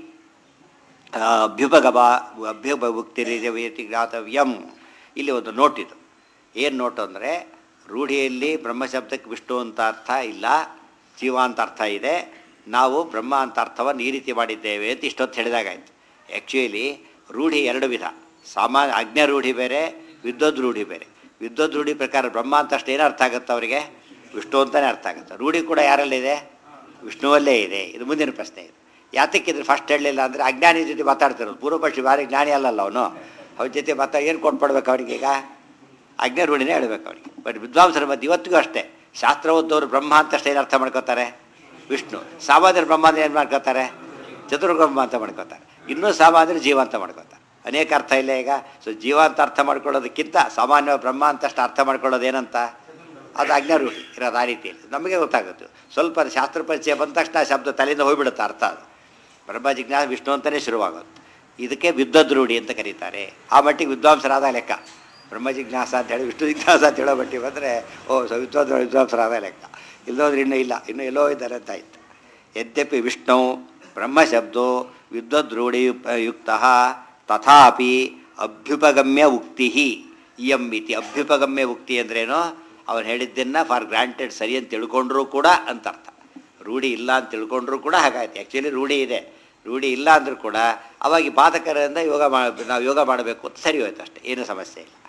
ಅಭ್ಯುಪಗಮ ಅಭ್ಯುಪಭುಕ್ತಿರಿತಿ ಜ್ಞಾತವ್ಯಂ ಇಲ್ಲಿ ಒಂದು ನೋಟ್ ಇದು ಏನು ನೋಟು ಅಂದರೆ ರೂಢಿಯಲ್ಲಿ ಬ್ರಹ್ಮಶಬ್ದಕ್ಕೆ ವಿಷ್ಣು ಅಂತ ಅರ್ಥ ಇಲ್ಲ ಜೀವ ಅಂತ ಅರ್ಥ ಇದೆ ನಾವು ಬ್ರಹ್ಮ ಅಂತ ಅರ್ಥವನ್ನು ಈ ರೀತಿ ಮಾಡಿದ್ದೇವೆ ಅಂತ ಇಷ್ಟೊತ್ತು ಹೇಳಿದಾಗಾಯ್ತು ಆ್ಯಕ್ಚುಲಿ ರೂಢಿ ಎರಡು ವಿಧ ಸಾಮಾನ್ಯ ಅಜ್ಞ ರೂಢಿ ಬೇರೆ ವಿದ್ವದ್ ರೂಢಿ ಬೇರೆ ವಿದ್ವದ್ ರೂಢಿ ಪ್ರಕಾರ ಬ್ರಹ್ಮ ಅಂತ ಅಷ್ಟು ಏನು ಅರ್ಥ ಆಗುತ್ತೆ ಅವರಿಗೆ ವಿಷ್ಣು ಅಂತಲೇ ಅರ್ಥ ಆಗುತ್ತೆ ರೂಢಿ ಕೂಡ ಯಾರಲ್ಲಿದೆ ವಿಷ್ಣುವಲ್ಲೇ ಇದೆ ಇದು ಮುಂದಿನ ಪ್ರಶ್ನೆ ಇದು ಯಾತಕ್ಕಿದ್ರೆ ಫಸ್ಟ್ ಹೇಳಲಿಲ್ಲ ಅಂದರೆ ಅಜ್ಞಾನಿ ಜೊತೆ ಮಾತಾಡ್ತಿರೋದು ಪೂರ್ವಪಕ್ಷಿ ಭಾರಿ ಜ್ಞಾನಿ ಅಲ್ಲಲ್ಲ ಅವನು ಅವ್ರ ಜೊತೆ ಮಾತಾ ಏನು ಕೊಟ್ಬಿಡ್ಬೇಕು ಅವನಿಗೆ ಈಗ ಅಜ್ಞ ರೂಢಿನೇ ಹೇಳ್ಬೇಕು ಅವನಿಗೆ ಬಟ್ ವಿದ್ವಾಂಸರ ಮಧ್ಯೆ ಇವತ್ತಿಗೂ ಅಷ್ಟೇ ಶಾಸ್ತ್ರ ಓದೋರು ಬ್ರಹ್ಮ ಅಂತ ಅಷ್ಟೇ ಏನು ಅರ್ಥ ಮಾಡ್ಕೋತಾರೆ ವಿಷ್ಣು ಸಾಮಾನ್ಯರು ಬ್ರಹ್ಮ ಅಂದ್ರೆ ಏನು ಮಾಡ್ಕೋತಾರೆ ಚತುರ್ಬ್ರಹ್ಮ ಅಂತ ಮಾಡ್ಕೋತಾರೆ ಇನ್ನೂ ಸಾಮಾನ್ಯರು ಜೀವ ಅಂತ ಮಾಡ್ಕೋತಾರೆ ಅನೇಕ ಅರ್ಥ ಇಲ್ಲ ಈಗ ಸೊ ಜೀವ ಅಂತ ಅರ್ಥ ಮಾಡ್ಕೊಳ್ಳೋದಕ್ಕಿಂತ ಸಾಮಾನ್ಯ ಬ್ರಹ್ಮ ಅಂತಷ್ಟು ಅರ್ಥ ಮಾಡ್ಕೊಳ್ಳೋದು ಏನಂತ ಅದು ಅಜ್ಞಾರೂಢಿ ಇರೋದು ಆ ರೀತಿಯಲ್ಲಿ ನಮಗೆ ಗೊತ್ತಾಗುತ್ತೆ ಸ್ವಲ್ಪ ಅದು ಶಾಸ್ತ್ರ ಪರಿಚಯ ಬಂದ ತಕ್ಷಣ ಆ ಶಬ್ದ ತಲೆಯಿಂದ ಹೋಗ್ಬಿಡುತ್ತೆ ಅರ್ಥ ಅದು ಬ್ರಹ್ಮ ಜಿಜ್ಞಾಸ ವಿಷ್ಣು ಅಂತಲೇ ಶುರುವಾಗುತ್ತೆ ಇದಕ್ಕೆ ವಿದ್ವದ್ರೂಢಿ ಅಂತ ಕರೀತಾರೆ ಆ ಮಟ್ಟಿಗೆ ವಿದ್ವಾಂಸರಾದ ಲೆಕ್ಕ ಬ್ರಹ್ಮ ಜಿಜ್ಞಾಸ ಅಂತ ಹೇಳಿ ವಿಷ್ಣು ಜಿಜ್ಞಾಸ ಅಂತ ಹೇಳೋ ಮಟ್ಟಿಗೆ ಬಂದರೆ ಓ ಸೊ ವಿದ್ವಾಂಸ ವಿದ್ವಾಂಸರಾದ ಲೆಕ್ಕ ಇಲ್ಲೋದ್ರೆ ಇನ್ನೂ ಇಲ್ಲ ಇನ್ನೂ ಎಲ್ಲೋ ಇದ್ದಾರೆ ಅಂತ ಆಯ್ತು ಯದ್ಯಪಿ ವಿಷ್ಣು ಬ್ರಹ್ಮಶಬ್ದೋ ವಿದ್ವದ್ರೂಢಿ ಯುಕ್ತ ತಥಾಪಿ ಅಭ್ಯುಪಗಮ್ಯ ಉಕ್ತಿ ಇಯಂ ಇತಿ ಅಭ್ಯುಪಗಮ್ಯ ಉಕ್ತಿ ಅಂದ್ರೇನು ಅವನು ಹೇಳಿದ್ದನ್ನು ಫಾರ್ ಗ್ರಾಂಟೆಡ್ ಸರಿ ಅಂತ ತಿಳ್ಕೊಂಡ್ರೂ ಕೂಡ ಅಂತ ಅರ್ಥ ರೂಢಿ ಇಲ್ಲ ಅಂತ ತಿಳ್ಕೊಂಡ್ರೂ ಕೂಡ ಹಾಗಾಯ್ತು ಆ್ಯಕ್ಚುಲಿ ರೂಢಿ ಇದೆ ರೂಢಿ ಇಲ್ಲ ಅಂದರೂ ಕೂಡ ಅವಾಗ ಈ ಬಾಧಕರಿಂದ ಯೋಗ ಮಾ ನಾವು ಯೋಗ ಮಾಡಬೇಕು ಅಂತ ಸರಿ ಹೋಯ್ತು ಅಷ್ಟೇ ಏನೂ ಸಮಸ್ಯೆ ಇಲ್ಲ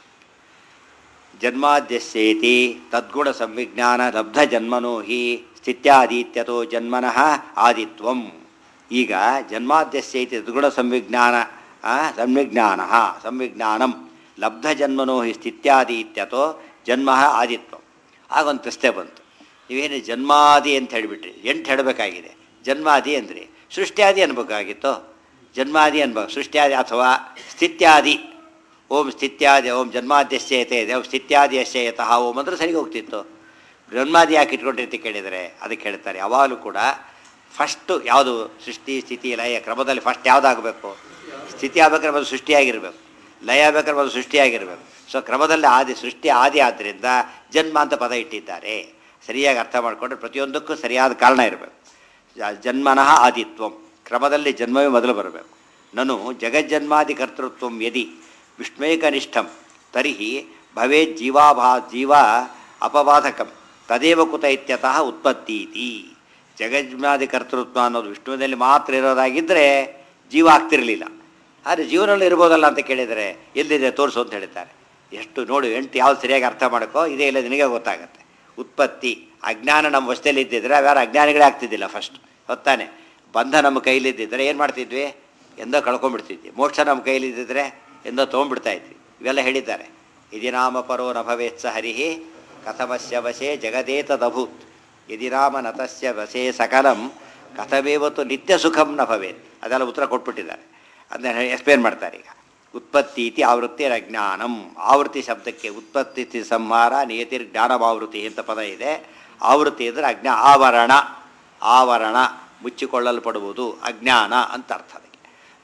ಜನ್ಮಾದ್ಯಸ್ಯೇತಿ ತದ್ಗುಣ ಸಂವಿಜ್ಞಾನ ಲಬ್ಧ ಜನ್ಮನೋ ಹಿ ಸ್ಥಿತ್ಯಾದೀತ್ಯತೋ ಜನ್ಮನಃ ಆದಿತ್ವಂ ಈಗ ಜನ್ಮಾದ್ಯಸ್ಯೈತಿ ತದ್ಗುಣ ಸಂವಿಜ್ಞಾನ ಆ, ಸಂವಿಜ್ಞಾನ ಸಂವಿಜ್ಞಾನಂ ಲಬ್ಧ ಜನ್ಮನೋ ಹಿ ಸ್ಥಿತ್ಯಾದಿ ಇತ್ಯತೋ ಜನ್ಮ ಆದಿತ್ವಂ ಆಗೊಂದು ಪ್ರಶ್ನೆ ಬಂತು ನೀವೇನು ಜನ್ಮಾದಿ ಅಂತ ಹೇಳಿಬಿಟ್ರಿ ಎಂಟು ಹೇಳಬೇಕಾಗಿದೆ ಜನ್ಮಾದಿ ಅಂದ್ರಿ ಸೃಷ್ಟ್ಯಾದಿ ಅನ್ಬೇಕಾಗಿತ್ತು ಜನ್ಮಾದಿ ಅನ್ಬೇಕು ಸೃಷ್ಟ್ಯಾದಿ ಅಥವಾ ಸ್ಥಿತ್ಯಾದಿ ಓಂ ಸ್ಥಿತ್ಯಾದಿ ಓಂ ಜನ್ಮಾದ್ಯಶ್ಚಯತೆ ಇದೆ ಓಂ ಸ್ಥಿತ್ಯಾದಿ ಯತಃ ಓಂ ಅಂದ್ರೆ ಸರಿಗೆ ಹೋಗ್ತಿತ್ತು ಜನ್ಮಾದಿ ಯಾಕೆ ಇಟ್ಕೊಂಡಿರ್ತಿ ಕೇಳಿದರೆ ಅದಕ್ಕೆ ಹೇಳ್ತಾರೆ ಯಾವಾಗಲೂ ಕೂಡ ಫಸ್ಟು ಯಾವುದು ಸೃಷ್ಟಿ ಸ್ಥಿತಿ ಲಯ ಕ್ರಮದಲ್ಲಿ ಫಸ್ಟ್ ಯಾವುದಾಗಬೇಕು ಸ್ಥಿತಿ ಆಗ್ಬೇಕಾದ್ರೆ ಮೊದಲು ಸೃಷ್ಟಿಯಾಗಿರಬೇಕು ಲಯ ಆಗ್ಬೇಕಾದ್ರೆ ಮೊದಲು ಸೃಷ್ಟಿಯಾಗಿರಬೇಕು ಸೊ ಕ್ರಮದಲ್ಲಿ ಆದಿ ಸೃಷ್ಟಿ ಆದಿ ಆದ್ದರಿಂದ ಜನ್ಮ ಅಂತ ಪದ ಇಟ್ಟಿದ್ದಾರೆ ಸರಿಯಾಗಿ ಅರ್ಥ ಮಾಡಿಕೊಂಡ್ರೆ ಪ್ರತಿಯೊಂದಕ್ಕೂ ಸರಿಯಾದ ಕಾರಣ ಇರಬೇಕು ಜ- ಜನ್ಮನಃ ಆದಿತ್ವಂ ಕ್ರಮದಲ್ಲಿ ಜನ್ಮವೇ ಮೊದಲು ಬರಬೇಕು ನನು ಜಗಜ್ಜನ್ಮಾದಿ ಕರ್ತೃತ್ವಂ ಯದಿ ವಿಷ್ಣುಕನಿಷ್ಠಂ ತರ್ಹಿ ಭವೇತ್ ಜೀವಾಭಾ ಜೀವ ಅಪಬಾಧಕಂ ತದೇವ ಕುತ ಇತ್ಯತಃ ಉತ್ಪತ್ತೀತಿ ಜಗಜ್ಜನ್ಮಾದಿ ಕರ್ತೃತ್ವ ಅನ್ನೋದು ವಿಷ್ಣುವಿನಲ್ಲಿ ಮಾತ್ರ ಇರೋದಾಗಿದ್ದರೆ ಜೀವ ಆಗ್ತಿರಲಿಲ್ಲ ಆದರೆ ಜೀವನದಲ್ಲಿ ಇರ್ಬೋದಲ್ಲ ಅಂತ ಕೇಳಿದರೆ ಎಲ್ಲಿದೆ ತೋರಿಸು ಅಂತ ಹೇಳ್ತಾರೆ ಎಷ್ಟು ನೋಡು ಎಂಟು ಯಾವ್ದು ಸರಿಯಾಗಿ ಅರ್ಥ ಮಾಡ್ಕೋ ಇದೇ ಇಲ್ಲ ನಿನಗೆ ಗೊತ್ತಾಗುತ್ತೆ ಉತ್ಪತ್ತಿ ಅಜ್ಞಾನ ನಮ್ಮ ವಶದಲ್ಲಿ ಇದ್ದಿದ್ರೆ ಅವ್ಯಾರು ಅಜ್ಞಾನಿಗಳೇ ಆಗ್ತಿದ್ದಿಲ್ಲ ಫಸ್ಟ್ ಹೊತ್ತಾನೆ ಬಂಧ ನಮ್ಮ ಕೈಲಿದ್ದಿದ್ರೆ ಏನು ಮಾಡ್ತಿದ್ವಿ ಎಂದೋ ಕಳ್ಕೊಂಡ್ಬಿಡ್ತಿದ್ವಿ ಮೋಕ್ಷ ನಮ್ಮ ಕೈಲಿದ್ದಿದ್ರೆ ಎಂದೋ ತೊಗೊಂಡ್ಬಿಡ್ತಾ ಇದ್ವಿ ಇವೆಲ್ಲ ಹೇಳಿದ್ದಾರೆ ಇದಿ ನಾಮ ಪರೋ ನಭವೇತ್ಸ ಹರಿಹಿ ಕಥಮಸ್ಯ ವಶೇ ಜಗದೇತದಭೂತ್ ಯದಿ ರಾಮ ನತಸ್ಯ ವಶೇ ಸಕಲಂ ಕಥಮೇವತ್ತು ನಿತ್ಯ ಸುಖಂ ನ ಭವೇತ್ ಅದೆಲ್ಲ ಉತ್ತರ ಕೊಟ್ಬಿಟ್ಟಿದ್ದಾರೆ ಅದನ್ನ ಎಕ್ಸ್ಪ್ಲೇನ್ ಮಾಡ್ತಾರೆ ಈಗ ಉತ್ಪತ್ತಿ ಇತಿ ಆವೃತ್ತಿ ಅಜ್ಞಾನಂ ಆವೃತ್ತಿ ಶಬ್ದಕ್ಕೆ ಉತ್ಪತ್ತಿ ಇತಿ ಸಂಹಾರ ನಿಯತಿರ್ ಜ್ಞಾನಮಾವೃತ್ತಿ ಅಂತ ಪದ ಇದೆ ಆವೃತ್ತಿ ಅಂದರೆ ಅಜ್ಞಾ ಆವರಣ ಆವರಣ ಮುಚ್ಚಿಕೊಳ್ಳಲ್ಪಡುವುದು ಅಜ್ಞಾನ ಅಂತ ಅರ್ಥ ಅದಕ್ಕೆ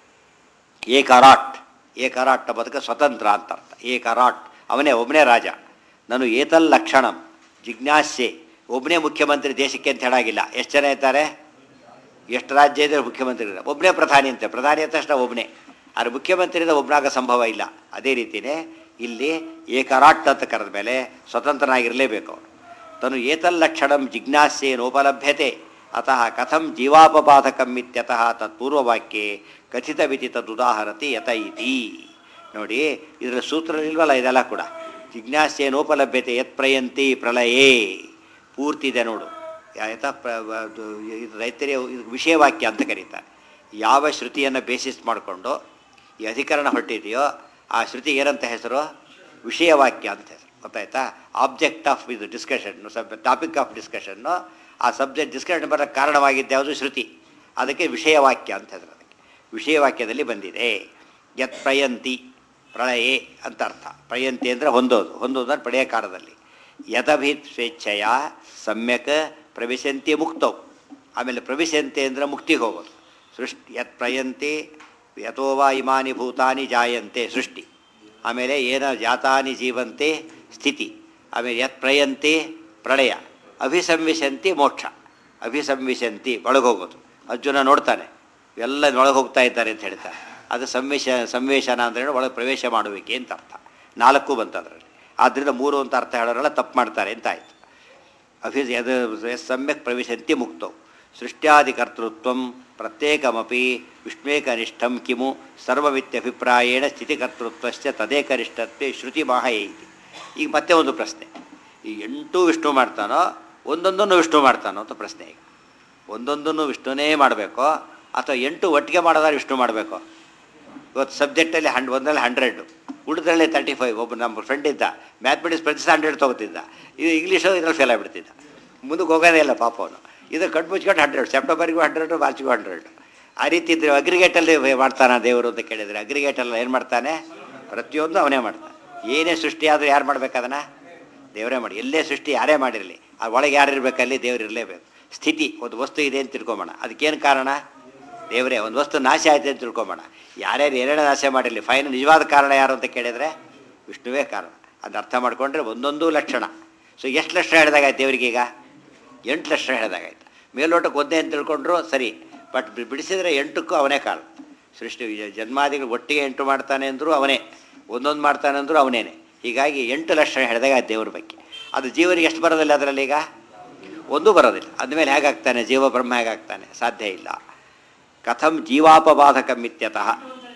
ಏಕರಾಟ್ ಏಕರಾಟ್ ಬದುಕ ಸ್ವತಂತ್ರ ಅಂತ ಅರ್ಥ ಏಕರಾಟ್ ಅವನೇ ಒಬ್ಬನೇ ರಾಜ ನಾನು ಏತಲ್ ಲಕ್ಷಣಂ ಜಿಜ್ಞಾಸ್ಯೆ ಒಬ್ಬನೇ ಮುಖ್ಯಮಂತ್ರಿ ದೇಶಕ್ಕೆ ಅಂತ ಹೇಳಾಗಿಲ್ಲ ಎಷ್ಟು ಜನ ಇದ್ದಾರೆ ಎಷ್ಟು ರಾಜ್ಯ ಇದ್ರೆ ಮುಖ್ಯಮಂತ್ರಿ ಇಲ್ಲ ಒಬ್ಬನೇ ಪ್ರಧಾನಿ ಅಂತೆ ಪ್ರಧಾನಿ ಅಂತ ತಕ್ಷಣ ಒಬ್ಬನೇ ಆದರೆ ಮುಖ್ಯಮಂತ್ರಿಯಿಂದ ಒಬ್ಬನಾಗ ಸಂಭವ ಇಲ್ಲ ಅದೇ ರೀತಿಯೇ ಇಲ್ಲಿ ಏಕರಾಟ್ ಅಂತ ಕರೆದ ಮೇಲೆ ಸ್ವತಂತ್ರನಾಗಿರಲೇಬೇಕು ಅವನು ತನು ಏತಲ್ಲಕ್ಷಣಂ ಜಿಜ್ಞಾಸ್ಯೇನೋಪಲಭ್ಯತೆ ಅತಃ ಕಥಂ ಜೀವಾಪಪಾದಕಂ ಇತ್ಯತಃ ತತ್ಪೂರ್ವವಾಕ್ಯೆ ಕಥಿತವಿತಿ ತದುದಾಹರತಿ ಯತ ಇತಿ ನೋಡಿ ಇದರ ಸೂತ್ರ ಇಲ್ವಲ್ಲ ಇದೆಲ್ಲ ಕೂಡ ಜಿಜ್ಞಾಸ್ಯೇನೋಪಲಭ್ಯತೆ ಯತ್ ಪ್ರಯಂತಿ ಪ್ರಳಯೇ ಪೂರ್ತಿ ಇದೆ ನೋಡು ಯಥ ಪ್ರ ಅದು ಇದು ರೈತರೇ ಇದು ವಿಷಯವಾಕ್ಯ ಅಂತ ಕರೀತಾರೆ ಯಾವ ಶ್ರುತಿಯನ್ನು ಬೇಸಿಸ್ ಮಾಡಿಕೊಂಡು ಈ ಅಧಿಕರಣ ಹೊರಟಿದೆಯೋ ಆ ಶ್ರುತಿ ಏನಂತ ಹೆಸರು ವಿಷಯವಾಕ್ಯ ಅಂತ ಹೆಸರು ಗೊತ್ತಾಯ್ತಾ ಆಬ್ಜೆಕ್ಟ್ ಆಫ್ ಇದು discussion sub topic of discussion ಆ ಸಬ್ಜೆಕ್ಟ್ ಡಿಸ್ಕಷನ್ ಬರೋಕ್ಕೆ ಕಾರಣವಾಗಿದ್ದು ಯಾವುದು ಶ್ರುತಿ ಅದಕ್ಕೆ ವಿಷಯವಾಕ್ಯ ಅಂತ ಹೆಸರು ಅದಕ್ಕೆ ವಿಷಯವಾಕ್ಯದಲ್ಲಿ ಬಂದಿದೆ ಯತ್ ಪ್ರಯಂತಿ ಪ್ರಳಯೇ ಅಂತ ಅರ್ಥ ಪ್ರಯಂತಿ ಅಂದರೆ ಹೊಂದೋದು ಹೊಂದೋದು ಅಂದರೆ ಪಡೆಯ ಕಾಲದಲ್ಲಿ ಯದಭಿತ್ ಸ್ವೇಚ್ಛೆಯ ಸಮ್ಯಕ್ ಪ್ರವಿಶಂತಿ ಮುಕ್ತವು ಆಮೇಲೆ ಪ್ರವಿಶಂತಿ ಅಂದರೆ ಮುಕ್ತಿಗೆ ಹೋಗೋದು ಸೃಷ್ಟಿ ಯತ್ ಪ್ರಯಂತಿ ಯಥೋವಾ ಇಮಾನಿ ಭೂತಾನಿ ಜಾಯಂತೆ ಸೃಷ್ಟಿ ಆಮೇಲೆ ಏನ ಜಾತಾನಿ ಜೀವಂತೆ ಸ್ಥಿತಿ ಆಮೇಲೆ ಯತ್ ಪ್ರಯಂತಿ ಪ್ರಳಯ ಅಭಿಸಂವಿಶಂತಿ ಮೋಕ್ಷ ಅಭಿಸಂವಿಶಂತಿ ಒಳಗೋಗೋದು ಅರ್ಜುನ ನೋಡ್ತಾನೆ ಎಲ್ಲ ಒಳಗೆ ಹೋಗ್ತಾ ಇದ್ದಾರೆ ಅಂತ ಹೇಳ್ತಾರೆ ಅದು ಸಂವೇಶ ಸಂವೇಶನ ಅಂದರೆ ಒಳಗೆ ಪ್ರವೇಶ ಮಾಡುವಿಕೆ ಅಂತ ಅರ್ಥ ನಾಲ್ಕು ಬಂತು ಅದರಲ್ಲಿ ಆದ್ದರಿಂದ ಮೂರು ಅಂತ ಅರ್ಥ ಹೇಳೋರೆಲ್ಲ ತಪ್ಪು ಮಾಡ್ತಾರೆ ಅಂತ ಆಯಿತು ಅಭಿ ಯದ್ ಸಮ್ಯಕ್ ಪ್ರವಿಶಂತಿ ಮುಕ್ತವು ಸೃಷ್ಟ್ಯಾದಿಕರ್ತೃತ್ವ ಪ್ರತ್ಯೇಕಮಪಿ ವಿಷ್ಣೇಕನಿಷ್ಠಂ ಕಿಮು ಸರ್ವವಿತ್ಯಭಿಪ್ರಾಯೇಣ ಸ್ಥಿತಿಕರ್ತೃತ್ವಶ್ಚ ತದೇಕನಿಷ್ಠತ್ವೇ ಶ್ರುತಿ ಮಾಹಯೈತಿ ಈಗ ಮತ್ತೆ ಒಂದು ಪ್ರಶ್ನೆ ಈ ಎಂಟು ವಿಷ್ಣು ಮಾಡ್ತಾನೋ ಒಂದೊಂದನ್ನು ವಿಷ್ಣು ಮಾಡ್ತಾನೋ ಅಂತ ಪ್ರಶ್ನೆ ಈಗ ಒಂದೊಂದನ್ನು ವಿಷ್ಣುನೇ ಮಾಡಬೇಕೋ ಅಥವಾ ಎಂಟು ಒಟ್ಟಿಗೆ ಮಾಡೋದಾದ್ರೆ ವಿಷ್ಣು ಮಾಡಬೇಕು ಇವತ್ತು ಸಬ್ಜೆಕ್ಟಲ್ಲಿ ಹಂಡ್ ಒಂದರಲ್ಲಿ ಹಂಡ್ರೆಡ್ ಉಳಿದ್ರಲ್ಲಿ ತರ್ಟಿ ಫೈವ್ ಒಬ್ಬ ನಮ್ಮ ಫ್ರೆಂಡ್ ಇದ್ದ ಮ್ಯಾಥಮೆಟಿಕ್ಸ್ ಪ್ರತಿ ಹಂಡ್ರೆಡ್ ತೊಗೋತಿದ್ದ ಇದು ಇಂಗ್ಲೀಷು ಇದ್ರಲ್ಲಿ ಫೇಲ್ ಆಗಿಬಿಡ್ತಿದ್ದ ಮುಂದಕ್ಕೆ ಹೋಗೋದೇ ಇಲ್ಲ ಪಾಪ ಅವನು ಇದು ಕಣ್ಣು ಮುಚ್ಕೊಂಡು ಹಂಡ್ರೆಡ್ ಸೆಪ್ಟೆಂಬರ್ಗೂ ಹಂಡ್ರೆಡ್ ಮಾರ್ಚ್ಗೂ ಹಂಡ್ರೆಡ್ ಆ ರೀತಿ ಇದ್ರೆ ಅಗ್ರಿಗೇಟಲ್ಲಿ ಮಾಡ್ತಾನೆ ದೇವರು ಅಂತ ಕೇಳಿದರೆ ಅಗ್ರಿಗೇಟಲ್ಲ ಏನು ಮಾಡ್ತಾನೆ ಪ್ರತಿಯೊಂದು ಅವನೇ ಮಾಡ್ತಾನೆ ಏನೇ ಸೃಷ್ಟಿ ಆದರೂ ಯಾರು ಮಾಡ್ಬೇಕು ಅದನ್ನು ದೇವರೇ ಮಾಡಿ ಎಲ್ಲೇ ಸೃಷ್ಟಿ ಯಾರೇ ಮಾಡಿರಲಿ ಆ ಒಳಗೆ ಯಾರು ಇರಬೇಕಲ್ಲಿ ದೇವ್ರು ಇರಲೇಬೇಕು ಸ್ಥಿತಿ ಒಂದು ವಸ್ತು ಇದೆ ಅಂತ ತಿಳ್ಕೊಂಬೋಣ ಅದಕ್ಕೇನು ಕಾರಣ ದೇವರೇ ಒಂದು ವಸ್ತು ನಾಶ ಆಯ್ತು ಅಂತ ತಿಳ್ಕೊಂಬೋಣ ಯಾರ್ಯಾರು ಏನೇನೋ ನಾಶ ಮಾಡಿರಲಿ ಫೈನ್ ನಿಜವಾದ ಕಾರಣ ಯಾರು ಅಂತ ಕೇಳಿದರೆ ವಿಷ್ಣುವೇ ಕಾರಣ ಅದು ಅರ್ಥ ಮಾಡಿಕೊಂಡ್ರೆ ಒಂದೊಂದು ಲಕ್ಷಣ ಸೊ ಎಷ್ಟು ಲಕ್ಷಣ ಹೇಳಿದಾಗಾಯ್ತು ದೇವರಿಗೆ ಈಗ ಎಂಟು ಲಕ್ಷಣ ಹೇಳಿದಾಗಾಯ್ತು ಮೇಲ್ನೋಟಕ್ಕೆ ಒಂದೇ ಅಂತ ತಿಳ್ಕೊಂಡ್ರು ಸರಿ ಬಟ್ ಬಿಡಿಸಿದರೆ ಎಂಟಕ್ಕೂ ಅವನೇ ಕಾರಣ ಸೃಷ್ಟಿ ಜನ್ಮಾದಿಗಳು ಒಟ್ಟಿಗೆ ಎಂಟು ಮಾಡ್ತಾನೆ ಅಂದರೂ ಅವನೇ ಒಂದೊಂದು ಮಾಡ್ತಾನೆ ಅಂದರೂ ಅವನೇನೆ ಹೀಗಾಗಿ ಎಂಟು ಲಕ್ಷಣ ಹೇಳಿದಾಗ ದೇವ್ರ ಬಗ್ಗೆ ಅದು ಜೀವನಿಗೆ ಎಷ್ಟು ಬರೋದಿಲ್ಲ ಅದರಲ್ಲಿ ಈಗ ಒಂದೂ ಬರೋದಿಲ್ಲ ಅಂದಮೇಲೆ ಹೇಗಾಗ್ತಾನೆ ಜೀವ ಬ್ರಹ್ಮ ಹೇಗಾಗ್ತಾನೆ ಸಾಧ್ಯ ಇಲ್ಲ ಕಥಂ ಜೀವಾಪಬಾಧಕಮಿತ್ಯತಃ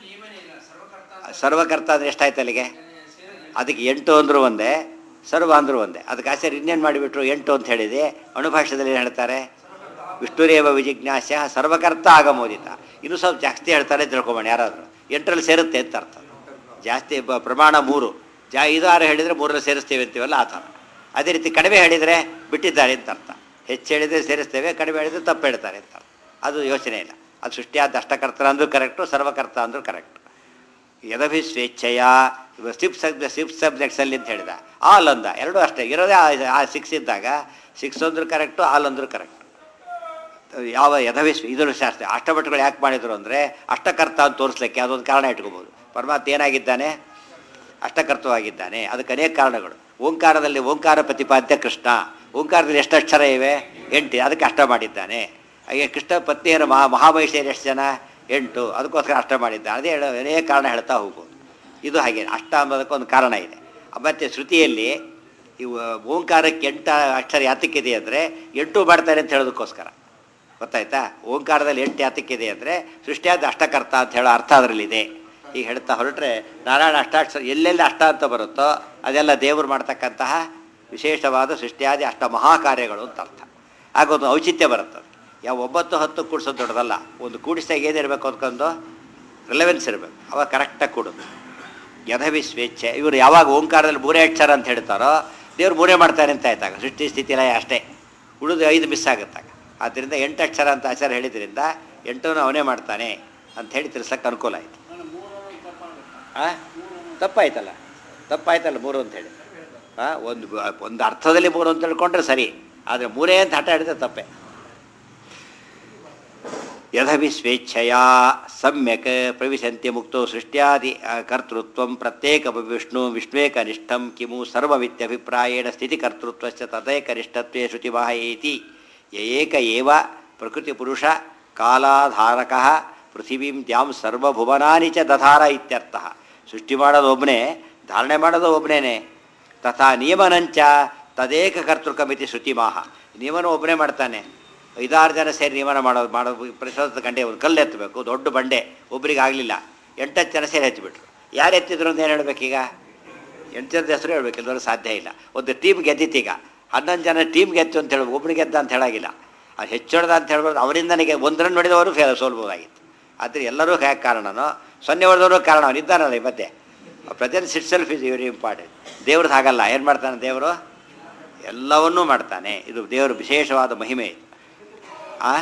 ಸರ್ವಕರ್ತ ಅಂದರೆ ಎಷ್ಟಾಯ್ತು ಅಲ್ಲಿಗೆ ಅದಕ್ಕೆ ಎಂಟು ಅಂದರೂ ಒಂದೇ ಸರ್ವ ಅಂದರೂ ಒಂದೇ ಅದಕ್ಕೆ ಆಚಾರ್ಯ ಇನ್ನೇನು ಮಾಡಿಬಿಟ್ರು ಎಂಟು ಅಂತ ಹೇಳಿದೆ ಅಣುಭಾಷ್ಯದಲ್ಲಿ ಏನು ಹೇಳ್ತಾರೆ ವಿಷ್ಣುರೇವ ವಿಜಿಜ್ಞಾಸ ಸರ್ವಕರ್ತ ಆಗಮೋದಿತ ಇನ್ನೂ ಸ್ವಲ್ಪ ಜಾಸ್ತಿ ಹೇಳ್ತಾರೆ ತಿಳ್ಕೊಬೋಣ ಯಾರಾದರೂ ಎಂಟರಲ್ಲಿ ಸೇರುತ್ತೆ ಅಂತ ಅರ್ಥ ಜಾಸ್ತಿ ಬ ಪ್ರಮಾಣ ಮೂರು ಜಾ ಇದು ಆರು ಹೇಳಿದರೆ ಮೂರರಲ್ಲಿ ಸೇರಿಸ್ತೇವೆ ಅಂತೀವಲ್ಲ ಆ ಥರ ಅದೇ ರೀತಿ ಕಡಿಮೆ ಹೇಳಿದರೆ ಬಿಟ್ಟಿದ್ದಾರೆ ಅಂತ ಅರ್ಥ ಹೆಚ್ಚು ಹೇಳಿದರೆ ಸೇರಿಸ್ತೇವೆ ಕಡಿಮೆ ಹೇಳಿದರೆ ತಪ್ಪು ಹೇಳ್ತಾರೆ ಅಂತ ಅರ್ಥ ಅದು ಯೋಚನೆ ಇಲ್ಲ ಅದು ಸೃಷ್ಟಿಯಾದ ಅಷ್ಟಕರ್ತರ ಅಂದರೂ ಕರೆಕ್ಟು ಸರ್ವಕರ್ತ ಅಂದರೂ ಕರೆಕ್ಟ್ ಯದಭಿ ಸ್ವೇಚ್ಛೆಯ ಸಿಪ್ ಸಬ್ ಸಿಪ್ ಸಬ್ಜೆಕ್ಟ್ಸಲ್ಲಿ ಅಂತ ಹೇಳಿದ ಆಲ್ ಅಂದ ಎರಡೂ ಅಷ್ಟೇ ಇರೋದೇ ಆ- ಆ ಸಿಕ್ಸ್ ಇದ್ದಾಗ ಸಿಕ್ಸ್ ಅಂದ್ರೂ ಕರೆಕ್ಟು ಆಲ್ ಅಂದ್ರೂ ಕರೆಕ್ಟ್ ಯಾವ ಯಥವಿ ಇದ್ರ ಶಾಸ್ತ್ರ ಅಷ್ಟಭಟ್ಟಗಳು ಯಾಕೆ ಮಾಡಿದ್ರು ಅಂದರೆ ಅಷ್ಟಕರ್ತ ಅಂತ ತೋರಿಸ್ಲಿಕ್ಕೆ ಅದೊಂದು ಕಾರಣ ಇಟ್ಕೋಬೋದು ಪರಮಾತ್ಮ ಏನಾಗಿದ್ದಾನೆ ಅಷ್ಟಕರ್ತವಾಗಿದ್ದಾನೆ ಅದಕ್ಕೆ ಅನೇಕ ಕಾರಣಗಳು ಓಂಕಾರದಲ್ಲಿ ಓಂಕಾರ ಪ್ರತಿಪಾದ್ಯ ಕೃಷ್ಣ ಓಂಕಾರದಲ್ಲಿ ಎಷ್ಟು ಅಕ್ಷರ ಇವೆ ಎಂಟು ಅದಕ್ಕೆ ಅಷ್ಟ ಮಾಡಿದ್ದಾನೆ ಹಾಗೆ ಕೃಷ್ಣ ಪತ್ನಿಯರು ಮಹಾ ಮಹಾಮಹಿಷಿಯರು ಎಷ್ಟು ಜನ ಎಂಟು ಅದಕ್ಕೋಸ್ಕರ ಅಷ್ಟ ಮಾಡಿದ್ದಾನೆ ಅದೇ ಹೇಳೋ ಅನೇಕ ಕಾರಣ ಹೇಳ್ತಾ ಹೋಗ್ಬೋದು ಇದು ಹಾಗೆ ಅಷ್ಟ ಅನ್ನೋದಕ್ಕೆ ಒಂದು ಕಾರಣ ಇದೆ ಮತ್ತು ಶ್ರುತಿಯಲ್ಲಿ ಇವು ಓಂಕಾರಕ್ಕೆ ಎಂಟ ಅಕ್ಷರ ಯಾತಕ್ಕಿದೆ ಅಂದರೆ ಎಂಟು ಮಾಡ್ತಾರೆ ಅಂತ ಹೇಳೋದಕ್ಕೋಸ್ಕರ ಗೊತ್ತಾಯ್ತಾ ಓಂಕಾರದಲ್ಲಿ ಎಂಟು ಯಾತಕ್ಕಿದೆ ಅಂದರೆ ಸೃಷ್ಟಿಯಾದ ಅಷ್ಟಕರ್ತ ಅಂತ ಹೇಳೋ ಅರ್ಥ ಅದರಲ್ಲಿದೆ ಈಗ ಹೇಳ್ತಾ ಹೊರಟ್ರೆ ನಾರಾಯಣ ಅಷ್ಟಾಕ್ಷರ ಎಲ್ಲೆಲ್ಲಿ ಅಷ್ಟ ಅಂತ ಬರುತ್ತೋ ಅದೆಲ್ಲ ದೇವರು ಮಾಡ್ತಕ್ಕಂತಹ ವಿಶೇಷವಾದ ಸೃಷ್ಟಿಯಾದಿ ಅಷ್ಟ ಮಹಾಕಾರ್ಯಗಳು ಅಂತ ಅರ್ಥ ಆಗ ಒಂದು ಔಚಿತ್ಯ ಬರುತ್ತದೆ ಯಾವ ಒಂಬತ್ತು ಹತ್ತು ಕೂಡಿಸೋದು ದೊಡ್ಡದಲ್ಲ ಒಂದು ಕೂಡಿಸಿದಾಗ ಏನಿರಬೇಕು ಅಂದ್ಕೊಂಡು ರಿಲೆವೆನ್ಸ್ ಇರಬೇಕು ಅವಾಗ ಕರೆಕ್ಟಾಗಿ ಕೂಡೋದು ಯಥವಿ ಸ್ವೇಚ್ಛೆ ಇವರು ಯಾವಾಗ ಓಂಕಾರದಲ್ಲಿ ಮೂರೇ ಅಕ್ಷರ ಅಂತ ಹೇಳ್ತಾರೋ ದೇವ್ರು ಮೂರೇ ಮಾಡ್ತಾರೆ ಅಂತ ಆಯ್ತಾಗ ಸೃಷ್ಟಿ ಸ್ಥಿತಿ ಲಯ ಅಷ್ಟೇ ಉಳಿದು ಐದು ಮಿಸ್ ಆಗುತ್ತಾಗ ಆದ್ದರಿಂದ ಎಂಟು ಅಕ್ಷರ ಅಂತ ಆಚಾರ ಹೇಳಿದ್ರಿಂದ ಎಂಟನ್ನು ಅವನೇ ಮಾಡ್ತಾನೆ ಅಂತ ಹೇಳಿ ತಿಳಿಸ್ಲಿಕ್ಕೆ ಅನುಕೂಲ ಆಯಿತು ಆ ತಪ್ಪಾಯ್ತಲ್ಲ ತಪ್ಪಾಯ್ತಲ್ಲ ಮೂರು ಅಂತ ಹೇಳಿ ಆ ಒಂದು ಒಂದು ಅರ್ಥದಲ್ಲಿ ಮೂರು ಅಂತ ತಿಳ್ಕೊಂಡ್ರೆ ಸರಿ ಆದರೆ ಮೂರೇ ಅಂತ ಹಠ ಹಿಡಿದ್ರೆ ತಪ್ಪೆ ಯದಭಿ ಸ್ವೇಚ್ಛೆಯ ಸಮ್ಯಕ್ ಪ್ರವಿಶಂತಿ ಮುಕ್ತೋ ಸೃಷ್ಟ್ಯಾದಿ ಆ, ಕರ್ತೃತ್ವಂ ಪ್ರತ್ಯೇಕ ವಿಷ್ಣು ವಿಷ್ಣುವೇಕನಿಷ್ಠಂ ಕಿಮು ಸರ್ವಮಿತ್ಯಭಿಪ್ರಾಯೇಣ ಸ್ಥಿತಿಕರ್ತೃತ್ವಶ್ಚ ತದೇಕನಿಷ್ಠತ್ವೇ ಶ್ರುತಿವಾಹಯೇತಿ ಏಕ ಏವ ಪ್ರಕೃತಿ ಪುರುಷ ಕಾಲಾಧಾರಕ ಪೃಥಿವೀಂ ದ್ಯಾಂ ಸರ್ವಭುವನಾನಿ ಚ ದಧಾರ ಇತ್ಯರ್ಥ ಸೃಷ್ಟಿ ಮಾಡೋದು ಒಬ್ಬನೇ ಧಾರಣೆ ಮಾಡೋದು ಒಬ್ಬನೇನೆ ತಥಾ ನಿಯಮನಂಚ ತದೇಕ ಕರ್ತೃಕಮಿತಿ ಶ್ರುತಿಮಾಹ ನಿಯಮನ ಒಬ್ಬನೇ ಮಾಡ್ತಾನೆ ಐದಾರು ಜನ ಸೇರಿ ನಿಯಮನ ಮಾಡೋದು ಮಾಡೋದು ಪ್ರಶೋಧದ ಗಂಟೆ ಒಂದು ಕಲ್ಲು ಎತ್ತಬೇಕು ದೊಡ್ಡ ಬಂಡೆ ಒಬ್ರಿಗೆ ಆಗಲಿಲ್ಲ ಎಂಟತ್ತು ಜನ ಸೇರಿ ಎತ್ತಿಬಿಟ್ರು ಯಾರು ಎತ್ತಿದ್ರು ಅಂತ ಏನು ಹೇಳ್ಬೇಕೀಗ ಎಂಟು ಜನದ ಹೆಸರು ಹೇಳ್ಬೇಕು ಎಲ್ಲರೂ ಸಾಧ್ಯ ಇಲ್ಲ ಒಂದು ಟೀಮ್ ಗೆದ್ದಿತ್ತೀಗ ಹನ್ನೊಂದು ಜನ ಟೀಮ್ ಗೆದ್ದು ಅಂತ ಹೇಳಿ ಒಬ್ರಿಗೆ ಗೆದ್ದ ಅಂತ ಹೇಳಾಗಿಲ್ಲ ಅದು ಹೆಚ್ಚೊಡ್ದ ಅಂತ ಹೇಳ್ಬೋದು ಅವರಿಂದನಿಗೆ ಒಂದರನ್ನು ನೋಡಿದವರು ಫೇಲ್ ಸೋಲ್ಬೋದಾಗಿತ್ತು ಆದರೆ ಎಲ್ಲರೂ ಹೇಗೆ ಕಾರಣನೋ ಸೊನ್ನೆ ಹೊಡೆದವರು ಕಾರಣ ಅವನಿದ್ದಾನಲ್ಲ ಈ ಮಧ್ಯೆ presence itself is very important ದೇವ್ರದ್ದು ಹಾಗಲ್ಲ ಏನು ಮಾಡ್ತಾನೆ ದೇವರು ಎಲ್ಲವನ್ನೂ ಮಾಡ್ತಾನೆ ಇದು ದೇವರು ವಿಶೇಷವಾದ ಮಹಿಮೆ ಇದು ಆ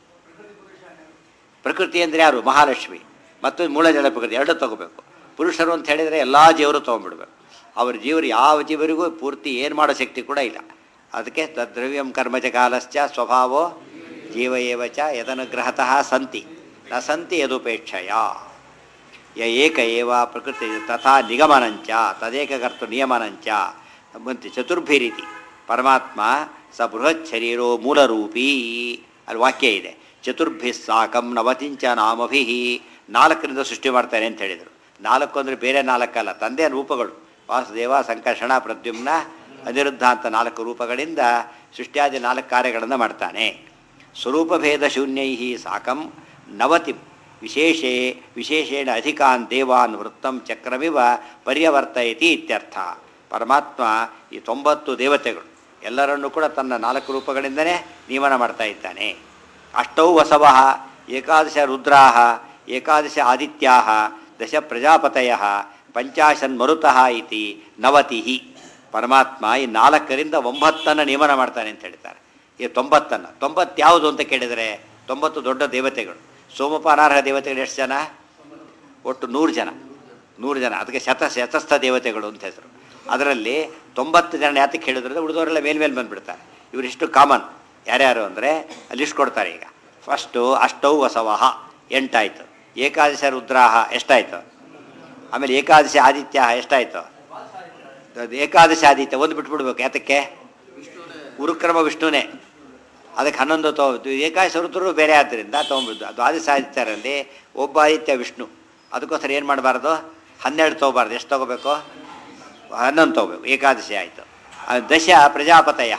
ಪ್ರಕೃತಿ ಅಂದರೆ ಯಾರು ಮಹಾಲಕ್ಷ್ಮಿ ಮತ್ತು ಮೂಲಜಲ ಪ್ರಕೃತಿ ಎರಡೂ ತಗೋಬೇಕು ಪುರುಷರು ಅಂತ ಹೇಳಿದರೆ ಎಲ್ಲ ಜೀವರು ತೊಗೊಂಡ್ಬಿಡ್ಬೇಕು ಅವ್ರ ಜೀವರು ಯಾವ ಜೀವರಿಗೂ ಪೂರ್ತಿ ಏನು ಮಾಡೋ ಶಕ್ತಿ ಕೂಡ ಇಲ್ಲ ಅದಕ್ಕೆ ತದ್ರವ್ಯಂ ಕರ್ಮಚ ಕಾಲಶ್ಚ ಸ್ವಭಾವೋ ಜೀವ ಏವ ಚ ಯದನುಗ್ರಹತಃ ಸಂತಿ ನ ಸಂತಿ ಯದುಪೇಕ್ಷಯ ಯ ಏಕ ಏವ ಪ್ರಕೃತಿ ತಥಾ ನಿಗಮನಂಚ ತದೇಕಕರ್ತು ನಿಯಮನಂಚ ಮತ್ತು ಚತುರ್ಭಿರೀತಿ ಪರಮಾತ್ಮ ಸ ಬೃಹತ್ ಶರೀರೋ ಮೂಲರೂಪೀ ಅಲ್ಲಿ ವಾಕ್ಯ ಇದೆ ಚತುರ್ಭಿ ಸಾಕಂ ನವತಿಂಚ ನಾಮಭಿ ನಾಲ್ಕರಿಂದ ಸೃಷ್ಟಿ ಮಾಡ್ತಾನೆ ಅಂತ ಹೇಳಿದರು ನಾಲ್ಕು ಅಂದರೆ ಬೇರೆ ನಾಲ್ಕಲ್ಲ ತಂದೆಯ ರೂಪಗಳು ವಾಸುದೇವ ಸಂಕರ್ಷಣ ಪ್ರದ್ಯುಮ್ನ ಅನಿರುದ್ಧ ಅಂತ ನಾಲ್ಕು ರೂಪಗಳಿಂದ ಸೃಷ್ಟಿಯಾದಿ ನಾಲ್ಕು ಕಾರ್ಯಗಳನ್ನು ಮಾಡ್ತಾನೆ ಸ್ವರೂಪಭೇದ ಶೂನ್ಯೈ ಸಾಕಂ ನವತಿಂ ವಿಶೇಷೇ ವಿಶೇಷೇಣ ಅಧಿಕಾನ್ ದೇವಾನ್ ವೃತ್ತಂ ಚಕ್ರಮಿವ ಪರ್ಯವರ್ತಯತಿ ಇತ್ಯರ್ಥ ಪರಮಾತ್ಮ ಈ ತೊಂಬತ್ತು ದೇವತೆಗಳು ಎಲ್ಲರನ್ನೂ ಕೂಡ ತನ್ನ ನಾಲ್ಕು ರೂಪಗಳಿಂದನೇ ನಿಯಮನ ಮಾಡ್ತಾ ಇದ್ದಾನೆ ಅಷ್ಟೌ ವಸವಃ ಏಕಾದಶ ರುದ್ರಾಹ ಏಕಾದಶ ಆದಿತ್ಯಾಹ ದಶ ಪ್ರಜಾಪತಯ ಪಂಚಾಶನ್ ಮರುತಃ ಇತಿ ನವತಿ ಪರಮಾತ್ಮ ಈ ನಾಲ್ಕರಿಂದ ಒಂಬತ್ತನ್ನು ನಿಯಮನ ಮಾಡ್ತಾನೆ ಅಂತ ಹೇಳ್ತಾರೆ ಈ ತೊಂಬತ್ತನ್ನು ತೊಂಬತ್ತು ಯಾವುದು ಅಂತ ಕೇಳಿದರೆ ತೊಂಬತ್ತು ದೊಡ್ಡ ದೇವತೆಗಳು ಸೋಮಪಾನಾರ್ಹ ದೇವತೆಗಳು ಎಷ್ಟು ಜನ ಒಟ್ಟು ನೂರು ಜನ ನೂರು ಜನ ಅದಕ್ಕೆ ಶತ ಶತಸ್ಥ ದೇವತೆಗಳು ಅಂತ ಹೆಸರು ಅದರಲ್ಲಿ ತೊಂಬತ್ತು ಜನ ಯಾತಕ್ಕೆ ಹೇಳಿದ್ರೆ ಉಳಿದವರೆಲ್ಲ ಮೇಲ್ಮೇಲೆ ಬಂದುಬಿಡ್ತಾರೆ ಇವರಿಷ್ಟು ಕಾಮನ್ ಯಾರ್ಯಾರು ಅಂದರೆ ಲಿಸ್ಟ್ ಕೊಡ್ತಾರೆ ಈಗ ಫಸ್ಟು ಅಷ್ಟೌ ವಸವಹ ಎಂಟಾಯಿತು ಏಕಾದಶ ರುದ್ರಾಹ ಎಷ್ಟಾಯಿತು ಆಮೇಲೆ ಏಕಾದಶಿ ಆದಿತ್ಯ ಎಷ್ಟಾಯಿತು ಅದು ಏಕಾದಶಿ ಆದಿತ್ಯ ಒಂದು ಬಿಟ್ಬಿಡ್ಬೇಕು ಯಾತಕ್ಕೆ ಉರುಕ್ರಮ ವಿಷ್ಣುನೇ ಅದಕ್ಕೆ ಹನ್ನೊಂದು ತೊ ಏಕಾದಶಿ ರುದ್ರರು ಬೇರೆ ಆದ್ದರಿಂದ ತೊಗೊಂಬಿದ್ದು ದ್ವಾದಶ ಆದಿತ್ಯರಲ್ಲಿ ಒಬ್ಬ ಆದಿತ್ಯ ವಿಷ್ಣು ಅದಕ್ಕೋಸ್ಕರ ಏನು ಮಾಡಬಾರ್ದು ಹನ್ನೆರಡು ತೊಗೋಬಾರ್ದು ಎಷ್ಟು ತೊಗೋಬೇಕು ಹನ್ನೊಂದು ತೊಗೋಬೇಕು ಏಕಾದಶಿ ಆಯಿತು ದಶ ಪ್ರಜಾಪತಯ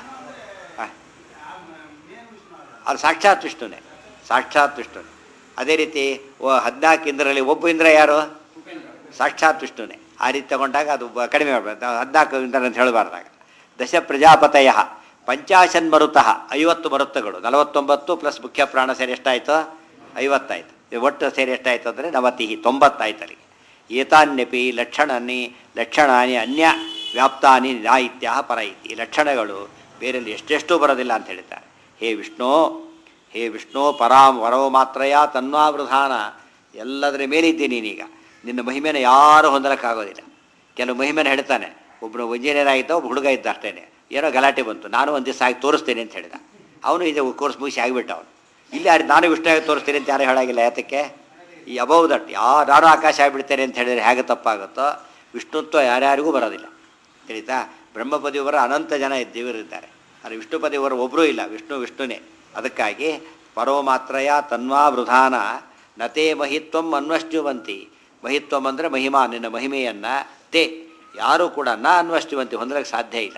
ಅದು ಸಾಕ್ಷಾತ್ ವಿಷ್ಣುನೇ ಸಾಕ್ಷಾತ್ ವಿಷ್ಣುನೇ ಅದೇ ರೀತಿ ಓ ಹದಿನಾಲ್ಕು ಇಂದ್ರಲ್ಲಿ ಒಬ್ಬ ಇಂದ್ರ ಯಾರು ಸಾಕ್ಷಾತ್ ವಿಷ್ಣುನೇ ಆ ರೀತಿ ತಗೊಂಡಾಗ ಅದು ಬ- ಕಡಿಮೆ ಮಾಡಬೇಕು ಹದಿನಾಲ್ಕು ಇಂದ್ರ ಅಂತ ಹೇಳಬಾರ್ದಾಗ ದಶ ಪ್ರಜಾಪತಯ ಪಂಚಾಶನ್ ಮರುತಃ ಐವತ್ತು ಮರುತ್ತಗಳು ನಲವತ್ತೊಂಬತ್ತು ಪ್ಲಸ್ ಮುಖ್ಯ ಪ್ರಾಣ ಸೇರಿ ಎಷ್ಟಾಯಿತು ಐವತ್ತಾಯಿತು ಇದು ಒಟ್ಟು ಸೇರಿ ಎಷ್ಟಾಯಿತು ಅಂದರೆ ನವತಿ ತೊಂಬತ್ತಾಯ್ತು ಅಲ್ಲಿಗೆ ಏತಾನ್ಯಪಿ ಲಕ್ಷಣನಿ ಲಕ್ಷಣಾನಿ ಅನ್ಯ ವ್ಯಾಪ್ತಾನಿ ನಾಯಿತ್ಯ ಪರ ಇತಿ ಈ ಲಕ್ಷಣಗಳು ಬೇರೆಲ್ಲಿ ಎಷ್ಟೆಷ್ಟು ಬರೋದಿಲ್ಲ ಅಂತ ಹೇಳ್ತಾರೆ ಹೇ ವಿಷ್ಣು ಹೇ ವಿಷ್ಣು ಪರಾಂ ವರವ ಮಾತ್ರಯ ತನ್ವಾವೃಧಾನ ಎಲ್ಲದರ ಮೇಲಿದ್ದೀನಿ ನೀನೀಗ ನಿನ್ನ ಮಹಿಮೆನ ಯಾರೂ ಹೊಂದಲಿಕ್ಕಾಗೋದಿಲ್ಲ ಕೆಲವು ಮಹಿಮೆನ ಹೇಳ್ತಾನೆ ಒಬ್ಬನು ಇಂಜಿನಿಯರ್ ಆಗಿದ್ದ ಒಬ್ಬ ಹುಡುಗ ಇದ್ದ ಅಷ್ಟೇನೆ ಏನೋ ಗಲಾಟೆ ಬಂತು ನಾನು ಒಂದು ದಿವಸ ಆಗಿ ತೋರಿಸ್ತೇನೆ ಅಂತ ಹೇಳಿದ ಅವನು ಇದು ಕೋರ್ಸ್ ಮುಗಿಸಿ ಆಗಿಬಿಟ್ಟ ಅವನು ಇಲ್ಲಿ ಯಾರು ನಾನು ವಿಷ್ಣು ಆಗಿ ತೋರಿಸ್ತೀನಿ ಅಂತ ಯಾರು ಹೇಳಾಗಿಲ್ಲ ಯಾತಕ್ಕೆ ಈ ಅಬೌವ್ ದಟ್ ಯಾ ನಾನು ಆಕಾಶ ಆಗಿಬಿಡ್ತೇನೆ ಅಂತ ಹೇಳಿದರೆ ಹೇಗೆ ತಪ್ಪಾಗುತ್ತೋ ವಿಷ್ಣುತ್ವ ಯಾರ್ಯಾರಿಗೂ ಬರೋದಿಲ್ಲ ತಿಳಿತಾ ಬ್ರಹ್ಮಪದಿಯವರ ಅನಂತ ಜನ ದೇವರಿದ್ದಾರೆ ಆದರೆ ವಿಷ್ಣುಪದಿಯವರ ಒಬ್ಬರೂ ಇಲ್ಲ ವಿಷ್ಣು ವಿಷ್ಣುನೇ ಅದಕ್ಕಾಗಿ ಪರೋ ಮಾತ್ರಯ ತನ್ವಾ ವೃಧಾನ ನತೇ ಮಹಿತ್ವಂ ಅನ್ವಷ್ಟ್ಯುವಂತಿ ಮಹಿತ್ವಂ ಅಂದರೆ ಮಹಿಮಾ ನಿನ್ನ ಮಹಿಮೆಯನ್ನು ತೇ ಯಾರೂ ಕೂಡ ನ ಅನ್ವಷ್ಟ್ಯುವಂತಿ ಹೊಂದಲಿಕ್ಕೆ ಸಾಧ್ಯ ಇಲ್ಲ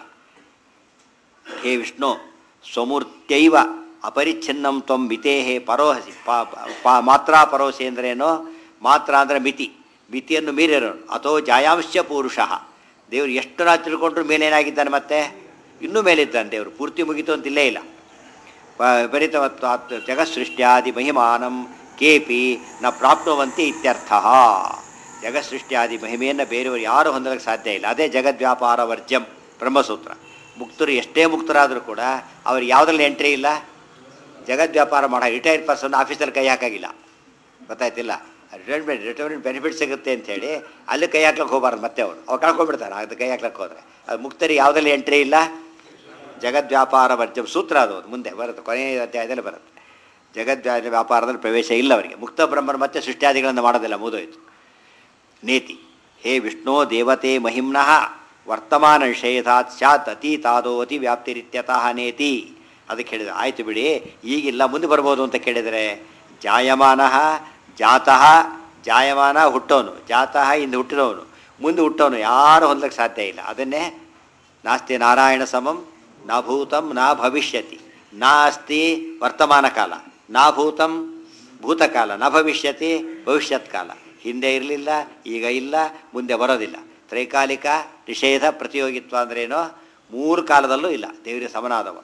ಹೇ ವಿಷ್ಣು ಸ್ವಮೂರ್ತ್ಯೈವ ಅಪರಿಚ್ಛಿನ್ನಂ ತ್ವಂ ಮಿತೇಹೇ ಪರೋಹಸಿ ಪಾ ಪಾ ಮಾತ್ರಾ ಪರೋಸಿ ಅಂದ್ರೇನು ಮಾತ್ರ ಅಂದರೆ ಮಿತಿ ಮಿತಿಯನ್ನು ಮೀರಿರೋನು ಅಥೋ ಜಾಯಾಂಶ ಪುರುಷಃ ದೇವರು ಎಷ್ಟು ನಾ ತಿಳ್ಕೊಂಡ್ರು ಮೇಲೇನಾಗಿದ್ದಾನೆ ಮತ್ತೆ ಇನ್ನೂ ಮೇಲಿದ್ದಾನೆ ದೇವರು ಪೂರ್ತಿ ಮುಗಿತು ಅಂತ ಇಲ್ಲೇ ಇಲ್ಲ ಪರಿತವತ್ವಾತ್ ಜಗತ್ಸೃಷ್ಟ್ಯಾದಿ ಮಹಿಮಾನಂ ಕೇಪಿ ನ ಪ್ರಾಪ್ನುವಂತಿ ಇತ್ಯರ್ಥ ಜಗತ್ಸೃಷ್ಟ್ಯಾದಿ ಮಹಿಮೆಯನ್ನು ಬೇರೆಯವರು ಯಾರು ಹೊಂದಲಿಕ್ಕೆ ಸಾಧ್ಯ ಇಲ್ಲ ಅದೇ ಜಗದ್ವ್ಯಾಪಾರ ವರ್ಜ್ಯಂ ಬ್ರಹ್ಮಸೂತ್ರ ಮುಕ್ತರು ಎಷ್ಟೇ ಮುಕ್ತರಾದರೂ ಕೂಡ ಅವ್ರಿಗೆ ಯಾವುದ್ರಲ್ಲಿ ಎಂಟ್ರಿ ಇಲ್ಲ ಜಗದ್ವ್ಯಾಪಾರ ಮಾಡೋ ರಿಟೈರ್ಡ್ ಪರ್ಸನ್ ಆಫೀಸಲ್ಲಿ ಕೈ ಹಾಕಾಗಿಲ್ಲ ಗೊತ್ತಾಯ್ತಿಲ್ಲ ರಿಟೈರ್ಮೆಂಟ್ ರಿಟೈರ್ಮೆಂಟ್ ಬೆನಿಫಿಟ್ ಸಿಗುತ್ತೆ ಅಂತೇಳಿ ಅಲ್ಲಿ ಕೈ ಹಾಕ್ಲಿಕ್ಕೆ ಹೋಗಬಾರ್ದು ಮತ್ತೆ ಅವರು ಅವ್ರು ಕಳ್ಕೊಂಡ್ಬಿಡ್ತಾರೆ ಅದು ಕೈ ಹಾಕ್ಲಿಕ್ಕೆ ಹೋದರೆ ಅದು ಮುಕ್ತರಿಗೆ ಯಾವುದ್ರಲ್ಲಿ ಎಂಟ್ರಿ ಇಲ್ಲ ಜಗದ್ವ್ಯಾಪಾರ ವರ್ಜಂ ಸೂತ್ರ ಅದು ಅದು ಮುಂದೆ ಬರುತ್ತೆ ಕೊನೆಯ ಅಧ್ಯಾಯದಲ್ಲಿ ಬರುತ್ತೆ ಜಗದ್ವ್ಯಾ ವ್ಯಾಪಾರದಲ್ಲಿ ಪ್ರವೇಶ ಇಲ್ಲ ಅವರಿಗೆ ಮುಕ್ತ ಬ್ರಹ್ಮರು ಮತ್ತೆ ಸೃಷ್ಟ್ಯಾದಿಗಳನ್ನು ಮಾಡೋದಿಲ್ಲ ಮುಗಿದೋಯ್ತು ನೇತಿ ಹೇ ವಿಷ್ಣೋ ದೇವತೆ ಮಹಿಮ್ನಃ ವರ್ತಮಾನ ನಿಷೇಧಾತ್ ಸ್ಯಾತ್ ಅತೀತಾದೋ ಅತಿ ವ್ಯಾಪ್ತಿರಿತ್ಯತಃ ನೇತಿ ಅದಕ್ಕೆ ಹೇಳಿದ ಆಯಿತು ಬಿಡಿ ಈಗಿಲ್ಲ ಮುಂದೆ ಬರ್ಬೋದು ಅಂತ ಕೇಳಿದರೆ ಜಾಯಮಾನ ಜಾತಃ ಜಾಯಮಾನ ಹುಟ್ಟೋನು ಜಾತಃ ಇಂದು ಹುಟ್ಟಿದವನು ಮುಂದೆ ಹುಟ್ಟೋನು ಯಾರು ಹೊಂದಕ್ಕೆ ಸಾಧ್ಯ ಇಲ್ಲ ಅದನ್ನೇ ನಾಸ್ತಿ ನಾರಾಯಣ ಸಮಂ ನಾ ಭೂತಂ ನಾ ಭವಿಷ್ಯತಿ ನಾಸ್ತಿ ವರ್ತಮಾನ ಕಾಲ ನಾ ಭೂತಂ ಭೂತಕಾಲ ನ ಭವಿಷ್ಯತಿ ಭವಿಷ್ಯತ್ ಕಾಲ ಹಿಂದೆ ಇರಲಿಲ್ಲ ಈಗ ಇಲ್ಲ ಮುಂದೆ ಬರೋದಿಲ್ಲ ತ್ರೈಕಾಲಿಕ ನಿಷೇಧ ಪ್ರತಿಯೋಗಿತ್ವ ಅಂದ್ರೇನೋ ಮೂರು ಕಾಲದಲ್ಲೂ ಇಲ್ಲ ದೇವರಿಗೆ ಸಮನಾದವ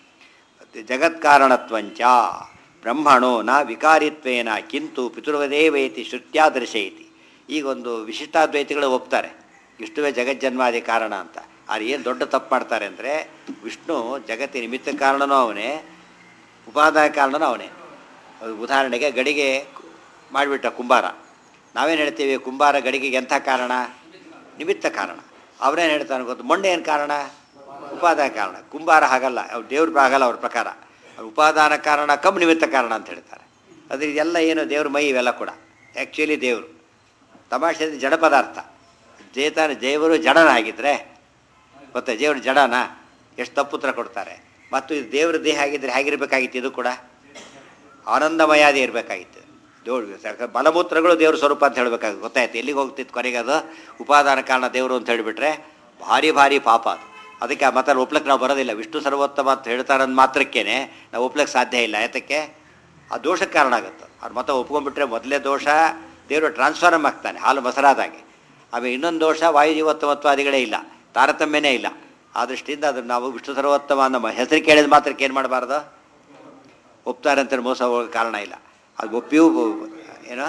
ಜಗತ್ಕಾರಣತ್ವಂಚ ಬ್ರಹ್ಮಣೋ ನ ವಿಕಾರಿತ್ವೇನ ಕಿಂತು ಪಿತೃವದೇವೇತಿ ಶ್ರುತ್ಯಾ ದರ್ಶಯತಿ ಈಗ ಒಂದು ವಿಶಿಷ್ಟಾದ್ವೈತಿಗಳು ಒಪ್ತಾರೆ ವಿಷ್ಣುವೇ ಜಗಜ್ಜನ್ಮಾದಿ ಕಾರಣ ಅಂತ ಆದ್ರೆ ಏನು ದೊಡ್ಡ ತಪ್ಪು ಮಾಡ್ತಾರೆ ಅಂದರೆ ವಿಷ್ಣು ಜಗತ್ತಿನ ನಿಮಿತ್ತ ಕಾರಣನೂ ಅವನೇ ಉಪಾದಾಯ ಕಾರಣನೂ ಅವನೇ ಅದು ಉದಾಹರಣೆಗೆ ಗಡಿಗೆ ಮಾಡಿಬಿಟ್ಟ ಕುಂಬಾರ ನಾವೇನು ಹೇಳ್ತೀವಿ ಕುಂಬಾರ ಗಡಿಗೆಗೆ ಎಂಥ ಕಾರಣ ನಿಮಿತ್ತ ಕಾರಣ ಅವರೇನು ಹೇಳ್ತಾನೆ ಗೊತ್ತು ಮೊಂಡೆ ಏನು ಕಾರಣ ಉಪಾದಾನ ಕಾರಣ ಕುಂಬಾರ ಹಾಗಲ್ಲ ಅವ್ರು ದೇವ್ರ ಆಗಲ್ಲ ಅವ್ರ ಪ್ರಕಾರ ಅವ್ರು ಉಪಾದಾನ ಕಾರಣ ಕಮ್ ನಿಮಿತ್ತ ಕಾರಣ ಅಂತ ಹೇಳ್ತಾರೆ ಅದ್ರ ಇದೆಲ್ಲ ಏನು ದೇವ್ರ ಮೈ ಇವೆಲ್ಲ ಕೂಡ ಆ್ಯಕ್ಚುಲಿ ದೇವರು ತಮಾಷೆ ಜಡ ಪದಾರ್ಥ ಜೇತಾನ ದೇವರು ಜಡನಾಗಿದ್ದರೆ ಗೊತ್ತಾ ದೇವರು ಜಡನ ಎಷ್ಟು ತಪ್ಪು ಉತ್ತರ ಕೊಡ್ತಾರೆ ಮತ್ತು ಇದು ದೇವ್ರ ದೇಹ ಆಗಿದ್ದರೆ ಹೇಗಿರಬೇಕಾಗಿತ್ತು ಇದು ಕೂಡ ಆನಂದಮಯಾದಿ ಇರಬೇಕಾಗಿತ್ತು ದೇವ್ರು ಬಲಮೂತ್ರಗಳು ದೇವ್ರ ಸ್ವರೂಪ ಅಂತ ಹೇಳಬೇಕಾಗಿ ಗೊತ್ತಾಯ್ತು ಎಲ್ಲಿಗೆ ಹೋಗ್ತಿತ್ತು ಕೊನೆಗೆ ಅದು ಉಪಾದಾನ ಕಾರಣ ದೇವರು ಅಂತ ಹೇಳಿಬಿಟ್ರೆ ಭಾರಿ ಭಾರಿ ಪಾಪ ಅದು ಅದಕ್ಕೆ ಆ ಮಾತಲ್ಲಿ ಒಪ್ಲಕ್ಕೆ ನಾವು ಬರೋದಿಲ್ಲ ವಿಷ್ಣು ಸರ್ವೋತ್ತಮ ಅಂತ ಹೇಳ್ತಾರಂದು ಮಾತ್ರಕ್ಕೇನೆ ನಾವು ಒಪ್ಲಕ್ಕೆ ಸಾಧ್ಯ ಇಲ್ಲ ಯಾತಕ್ಕೆ ಆ ದೋಷಕ್ಕೆ ಕಾರಣ ಆಗುತ್ತೆ ಅವ್ರ ಮತ ಒಪ್ಕೊಂಡ್ಬಿಟ್ರೆ ಮೊದಲೇ ದೋಷ ದೇವರು ಟ್ರಾನ್ಸ್ಫಾರ್ಮ್ ಆಗ್ತಾನೆ ಹಾಲು ಮೊಸರಾದಾಗೆ ಆಮೇಲೆ ಇನ್ನೊಂದು ದೋಷ ವಾಯುಜೀವೋತ್ತಮತ್ವಾದಿಗಳೇ ಇಲ್ಲ ತಾರತಮ್ಯನೇ ಇಲ್ಲ ಆ ದೃಷ್ಟಿಯಿಂದ ಅದನ್ನು ನಾವು ವಿಷ್ಣು ಸರ್ವೋತ್ತಮ ನಮ್ಮ ಹೆಸರು ಕೇಳಿದ ಮಾತ್ರಕ್ಕೆ ಏನು ಮಾಡಬಾರ್ದು ಒಪ್ತಾರೆ ಅಂತ ಮೋಸ ಹೋಗೋ ಕಾರಣ ಇಲ್ಲ ಅದು ಒಪ್ಪಿಯೂ ಏನೋ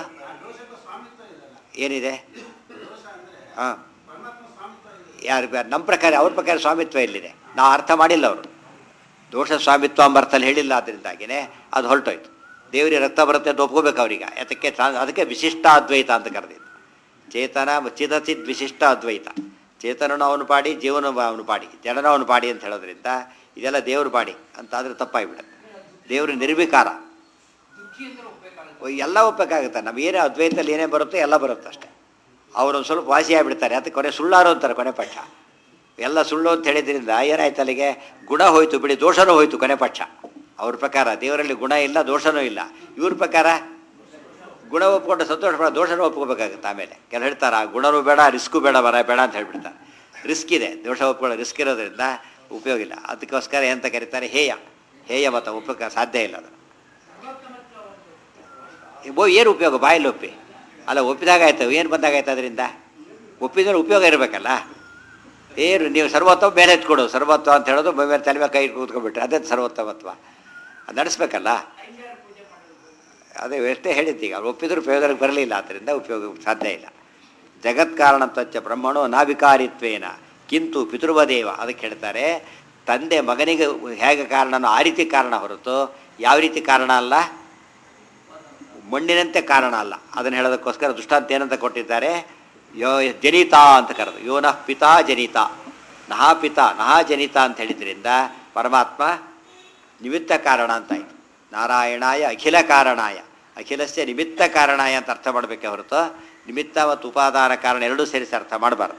ಏನಿದೆ ಹಾಂ ಯಾರು ನಮ್ಮ ಪ್ರಕಾರ ಅವ್ರ ಪ್ರಕಾರ ಸ್ವಾಮಿತ್ವ ಎಲ್ಲಿದೆ ನಾವು ಅರ್ಥ ಮಾಡಿಲ್ಲ ಅವರು ದೋಷ ಸ್ವಾಮಿತ್ವ ಎಂಬ ಅರ್ಥದಲ್ಲಿ ಹೇಳಿಲ್ಲ ಅದರಿಂದಾಗಿನೇ ಅದು ಹೊರಟೋಯ್ತು ದೇವರಿಗೆ ರಕ್ತ ಬರುತ್ತೆ ಅಂತ ಒಪ್ಕೋಬೇಕು ಅವ್ರಿಗೆ ಅದಕ್ಕೆ ಟ್ರಾ- ಅದಕ್ಕೆ ವಿಶಿಷ್ಟ ಅದ್ವೈತ ಅಂತ ಕರೆದಿದ್ದು ಚೇತನ ಚಿದಚಿದ್ ವಿಶಿಷ್ಟ ಅದ್ವೈತ ಚೇತನನು ಅವನು ಪಾಡಿ ಜೀವನ ಅವನು ಪಾಡಿ ಜಡನ ಅವನು ಪಾಡಿ ಅಂತ ಹೇಳೋದ್ರಿಂದ ಇದೆಲ್ಲ ದೇವ್ರ ಪಾಡಿ ಅಂತ ಆದರೆ ತಪ್ಪಾಗಿಬಿಡುತ್ತೆ ದೇವರು ನಿರ್ವಿಕಾರ ಎಲ್ಲ ಒಪ್ಪಬೇಕಾಗುತ್ತೆ ನಮ್ಮ ಏನೇ ಅದ್ವೈತದಲ್ಲಿ ಏನೇ ಬರುತ್ತೋ ಎಲ್ಲ ಬರುತ್ತೆ ಅಷ್ಟೇ ಅವರು ಒಂದು ಸ್ವಲ್ಪ ವಾಸಿ ಆಗಿಬಿಡ್ತಾರೆ ಅದಕ್ಕೆ ಕೊನೆ ಸುಳ್ಳಾರು ಅಂತಾರೆ ಕೊನೆ ಪಕ್ಷ ಎಲ್ಲ ಸುಳ್ಳು ಅಂತ ಹೇಳಿದ್ರಿಂದ ಏನಾಯ್ತು ಅಲ್ಲಿಗೆ ಗುಣ ಹೋಯ್ತು ಬಿಡಿ ದೋಷನೂ ಹೋಯ್ತು ಕೊನೆ ಪಕ್ಷ ಅವ್ರ ಪ್ರಕಾರ ದೇವರಲ್ಲಿ ಗುಣ ಇಲ್ಲ ದೋಷನೂ ಇಲ್ಲ ಇವ್ರ ಪ್ರಕಾರ ಗುಣ ಒಪ್ಕೊಂಡು ಸಂತೋಷ ಪಡ ದೋಷನೂ ಒಪ್ಕೋಬೇಕಾಗುತ್ತೆ ಆಮೇಲೆ ಕೆಲ ಹೇಳ್ತಾರೆ ಆ ಗುಣನೂ ಬೇಡ ರಿಸ್ಕು ಬೇಡ ಬರ ಬೇಡ ಅಂತ ಹೇಳ್ಬಿಡ್ತಾರೆ ರಿಸ್ಕ್ ಇದೆ ದೋಷ ಒಪ್ಕೊಳ್ಳೋ ರಿಸ್ಕ್ ಇರೋದ್ರಿಂದ ಉಪಯೋಗ ಇಲ್ಲ ಅದಕ್ಕೋಸ್ಕರ ಎಂತ ಕರೀತಾರೆ ಹೇಯ ಹೇಯ ಮತ ಒಪ್ಪಕ್ಕೆ ಸಾಧ್ಯ ಇಲ್ಲ ಅದು ಓ ಏನು ಉಪಯೋಗ ಬಾಯಲ್ಲಿ ಒಪ್ಪಿ ಅಲ್ಲ ಒಪ್ಪಿದಾಗ ಆಯ್ತು ಏನು ಬಂದಾಗ ಆಯ್ತು ಅದರಿಂದ ಒಪ್ಪಿದ್ರೆ ಉಪಯೋಗ ಇರಬೇಕಲ್ಲ ಏನು ನೀವು ಸರ್ವೋತ್ತಮ ಬೇರೆ ಎತ್ಕೊಡು ಸರ್ವೋತ್ತಮ ಅಂತ ಹೇಳೋದು ಮೈ ಮೇಲೆ ತಲೆ ಮೇಲೆ ಕೈ ಕೂತ್ಕೊಂಡ್ಬಿಟ್ರೆ ಅದೇ ಸರ್ವೋತ್ತಮತ್ವ ಅದು ನಡೆಸ್ಬೇಕಲ್ಲ ಅದೇ ಎಷ್ಟೇ ಹೇಳಿದ್ದೀಗ ಅವ್ರು ಒಪ್ಪಿದ್ರು ಪ್ರಯೋಜನಕ್ಕೆ ಬರಲಿಲ್ಲ ಆದ್ದರಿಂದ ಉಪಯೋಗ ಸಾಧ್ಯ ಇಲ್ಲ ಜಗತ್ಕಾರಣ ತಚ್ಚ ಬ್ರಹ್ಮಣೋ ನಾವಿಕಾರಿತ್ವೇನ ಕಿಂತು ಪಿತೃವದೇವ ಅದಕ್ಕೆ ಹೇಳ್ತಾರೆ ತಂದೆ ಮಗನಿಗೆ ಹೇಗೆ ಕಾರಣನೋ ಆ ರೀತಿ ಕಾರಣ ಹೊರತು ಯಾವ ರೀತಿ ಕಾರಣ ಅಲ್ಲ ಮಣ್ಣಿನಂತೆ ಕಾರಣ ಅಲ್ಲ ಅದನ್ನು ಹೇಳೋದಕ್ಕೋಸ್ಕರ ದೃಷ್ಟಾಂತ ಏನಂತ ಕೊಟ್ಟಿದ್ದಾರೆ ಯೋ ಜನಿತಾ ಅಂತ ಕರೆದು ಯೋನಃ ಪಿತಾ ಜನಿತ ನಹಾ ಪಿತಾ ನಹಾ ಜನಿತ ಅಂತ ಹೇಳಿದ್ರಿಂದ ಪರಮಾತ್ಮ ನಿಮಿತ್ತ ಕಾರಣ ಅಂತಾಯಿತು ನಾರಾಯಣಾಯ ಅಖಿಲ ಕಾರಣಾಯ ಅಖಿಲಸ್ಯ ನಿಮಿತ್ತ ಕಾರಣಾಯ ಅಂತ ಅರ್ಥ ಮಾಡಬೇಕೆ ಹೊರತು ನಿಮಿತ್ತ ಮತ್ತು ಉಪಾದಾನ ಕಾರಣ ಎರಡೂ ಸೇರಿಸಿ ಅರ್ಥ ಮಾಡಬಾರ್ದು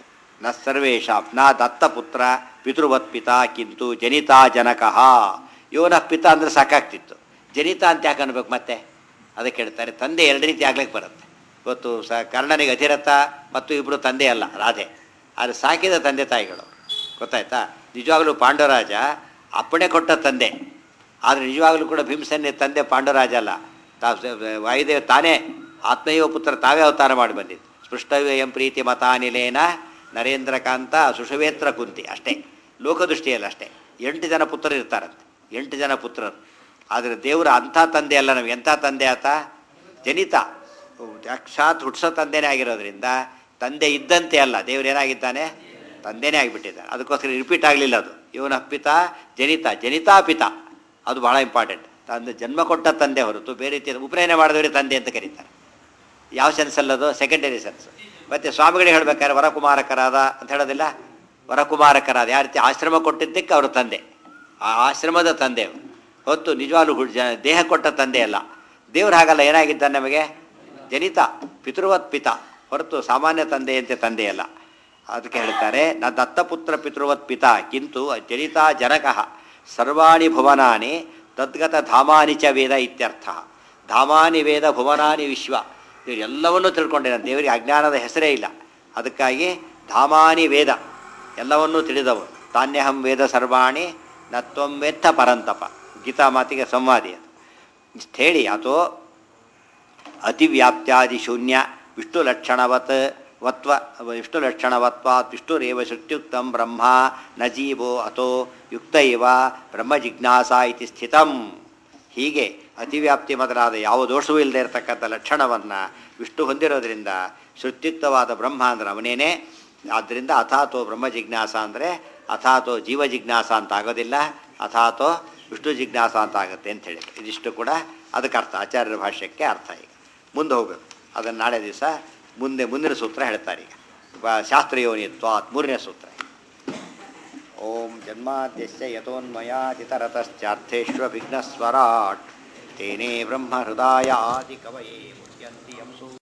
ನ ಸರ್ವೇಶಾಂ ನ ದತ್ತಪುತ್ರ ಪಿತೃವತ್ ಪಿತಾ ಕಿಂತು ಜನಿತಾ ಜನಕಃ ಯೋನಃ ಪಿತ ಅಂದರೆ ಸಾಕಾಗ್ತಿತ್ತು ಜನಿತಾ ಅಂತ ಯಾಕೆ ಅನ್ಬೇಕು ಮತ್ತೆ ಅದಕ್ಕೆ ಹೇಳ್ತಾರೆ ತಂದೆ ಎರಡು ರೀತಿ ಆಗ್ಲಿಕ್ಕೆ ಬರುತ್ತೆ ಇವತ್ತು ಸ ಕರ್ಣನಿಗೆ ಅಧಿರಥ ಮತ್ತು ಇಬ್ಬರು ತಂದೆ ಅಲ್ಲ ರಾಧೆ ಆದರೆ ಸಾಕಿದ ತಂದೆ ತಾಯಿಗಳು ಗೊತ್ತಾಯ್ತಾ ನಿಜವಾಗಲೂ ಪಾಂಡವರಾಜ ಅಪ್ಪಣೆ ಕೊಟ್ಟ ತಂದೆ ಆದರೆ ನಿಜವಾಗಲೂ ಕೂಡ ಭೀಮಸೇನ ತಂದೆ ಪಾಂಡವರಾಜ ಅಲ್ಲ ತಾ ವಾಯುದೇವ ತಾನೇ ಆತ್ಮೀಯ ಪುತ್ರ ತಾವೇ ಅವತಾರ ಮಾಡಿ ಬಂದಿದ್ದು ಸ್ಪೃಷ್ಟವ್ಯಯಂ ಪ್ರೀತಿ ಮತಾನಿಲೇನ ನರೇಂದ್ರಕಾಂತ ಸುಷವೇತ್ರ ಕುಂತಿ ಅಷ್ಟೇ ಲೋಕದೃಷ್ಟಿಯಲ್ಲಿ ಅಷ್ಟೇ ಎಂಟು ಜನ ಪುತ್ರರು ಇರ್ತಾರಂತೆ ಎಂಟು ಜನ ಪುತ್ರರು ಆದರೆ ದೇವರ ಅಂಥ ತಂದೆ ಅಲ್ಲ ನಮಗೆ ಎಂಥ ತಂದೆ ಆತ ಜನಿತ ಸಾಕ್ಷಾತ್ ಹುಟ್ಸೋ ತಂದೆನೇ ಆಗಿರೋದ್ರಿಂದ ತಂದೆ ಇದ್ದಂತೆ ಅಲ್ಲ ದೇವ್ರು ಏನಾಗಿದ್ದಾನೆ ತಂದೆನೇ ಆಗಿಬಿಟ್ಟಿದ್ದಾನೆ ಅದಕ್ಕೋಸ್ಕರ ರಿಪೀಟ್ ಆಗಲಿಲ್ಲ ಅದು ಇವನ ಪಿತ ಜನಿತ ಜನಿತಾ ಪಿತ ಅದು ಬಹಳ ಇಂಪಾರ್ಟೆಂಟ್ ತಂದೆ ಜನ್ಮ ಕೊಟ್ಟ ತಂದೆ ಹೊರತು ಬೇರೆ ರೀತಿಯ ಉಪನಯನ ಮಾಡಿದವರೇ ತಂದೆ ಅಂತ ಕರೀತಾರೆ ಯಾವ ಸೆನ್ಸಲ್ಲದು ಸೆಕೆಂಡರಿ ಸೆನ್ಸ್ ಮತ್ತು ಸ್ವಾಮಿಗಳಿಗೆ ಹೇಳ್ಬೇಕಾದ್ರೆ ವರಕುಮಾರಕರಾದ ಅಂತ ಹೇಳೋದಿಲ್ಲ ವರಕುಮಾರಕರಾದ ಯಾವ ರೀತಿ ಆಶ್ರಮ ಕೊಟ್ಟಿದ್ದಕ್ಕೆ ಅವರು ತಂದೆ ಆ ಆಶ್ರಮದ ತಂದೆ ಅವರು ಹೊತ್ತು ನಿಜವಾಗ್ಲೂ ಹುಡ್ ಜ ದೇಹ ಕೊಟ್ಟ ತಂದೆ ಅಲ್ಲ ದೇವ್ರು ಹಾಗಲ್ಲ ಏನಾಗಿದ್ದಾನೆ ನಮಗೆ ಜನಿತ ಪಿತೃವತ್ ಪಿತ ಹೊರತು ಸಾಮಾನ್ಯ ತಂದೆಯಂತೆ ತಂದೆಯಲ್ಲ ಅದಕ್ಕೆ ಹೇಳ್ತಾರೆ ನ ದತ್ತಪುತ್ರ ಪಿತೃವತ್ ಪಿತ ಕಿಂತು ಜನಿತ ಜನಕಃ ಸರ್ವಾಣಿ ಭುವನಾನಿ ತದ್ಗತ ಧಾಮಾನಿ ಚ ವೇದ ಇತ್ಯರ್ಥ ಧಾಮಾನಿ ವೇದ ಭುವನಾನಿ ವಿಶ್ವ ಇವ್ರು ಎಲ್ಲವನ್ನೂ ತಿಳ್ಕೊಂಡಿದ್ದಾನೆ ದೇವರಿಗೆ ಅಜ್ಞಾನದ ಹೆಸರೇ ಇಲ್ಲ ಅದಕ್ಕಾಗಿ ಧಾಮಾನಿ ವೇದ ಎಲ್ಲವನ್ನೂ ತಿಳಿದವರು ತಾನ್ಯಹಂ ವೇದ ಸರ್ವಾಣಿ ನತ್ವಂ ವೇತ್ತ ಪರಂತಪ ಗೀತಾ ಮಾತಿಗೆ ಸಂವಾದಿ ಅದು ಇಷ್ಟು ಹೇಳಿ ಅಥೋ ಅತಿವ್ಯಾಪ್ತ್ಯಾದಿ ಶೂನ್ಯ ವಿಷ್ಣು ಲಕ್ಷಣವತ್ ವತ್ವ ವಿಷ್ಣು ಲಕ್ಷಣವತ್ವಾತ್ ವಿಷ್ಣುರೇವ ಶಕ್ತಿಯುಕ್ತಂ ಬ್ರಹ್ಮ ನ ಜೀವೋ ಅಥೋ ಯುಕ್ತ ಇವ ಬ್ರಹ್ಮ ಜಿಜ್ಞಾಸಾ ಇತಿ ಸ್ಥಿತಂ ಹೀಗೆ ಅತಿವ್ಯಾಪ್ತಿ ಮೊದಲಾದ ಯಾವ ದೋಷವೂ ಇಲ್ಲದೆ ಇರತಕ್ಕಂಥ ಲಕ್ಷಣವನ್ನು ವಿಷ್ಣು ಹೊಂದಿರೋದ್ರಿಂದ ಶ್ರುತ್ಯುಕ್ತವಾದ ಬ್ರಹ್ಮ ಅಂದ್ರೆ ಅವನೇನೇ ಆದ್ದರಿಂದ ಅಥಾತೋ ಬ್ರಹ್ಮ ಜಿಜ್ಞಾಸ ಅಂದರೆ ಅಥಾತೋ ಜೀವ ಜಿಜ್ಞಾಸ ಅಂತ ಆಗೋದಿಲ್ಲ ಅಥಾತೋ ವಿಷ್ಣು ಜಿಜ್ಞಾಸ ಅಂತ ಆಗುತ್ತೆ ಅಂತ ಹೇಳಿ ಇದಿಷ್ಟು ಕೂಡ ಅದಕ್ಕೆ ಅರ್ಥ ಆಚಾರ್ಯರ ಭಾಷ್ಯಕ್ಕೆ ಅರ್ಥ ಈಗ ಮುಂದೆ ಹೋಗಬೇಕು ಅದನ್ನು ನಾಳೆ ದಿವಸ ಮುಂದೆ ಮುಂದಿನ ಸೂತ್ರ ಹೇಳ್ತಾರೆ ಈಗ ಬ- ಶಾಸ್ತ್ರಯೋನಿತ್ವಾತ್ ಮೂರನೇ ಸೂತ್ರ ಓಂ ಜನ್ಮಾದ್ಯಸ್ಯ ಯಥೋನ್ಮಯಾತಿತರತಶ್ಚಾರ್ಥೇಶ್ವ ವಿಘ್ನಸ್ವರಾಟ್ ತೇನೇ ಬ್ರಹ್ಮ ಹೃದಯ ಆದಿ ಕವಯೇ ಮುಚ್ಯಂತಿ ಯಂ ಸೂ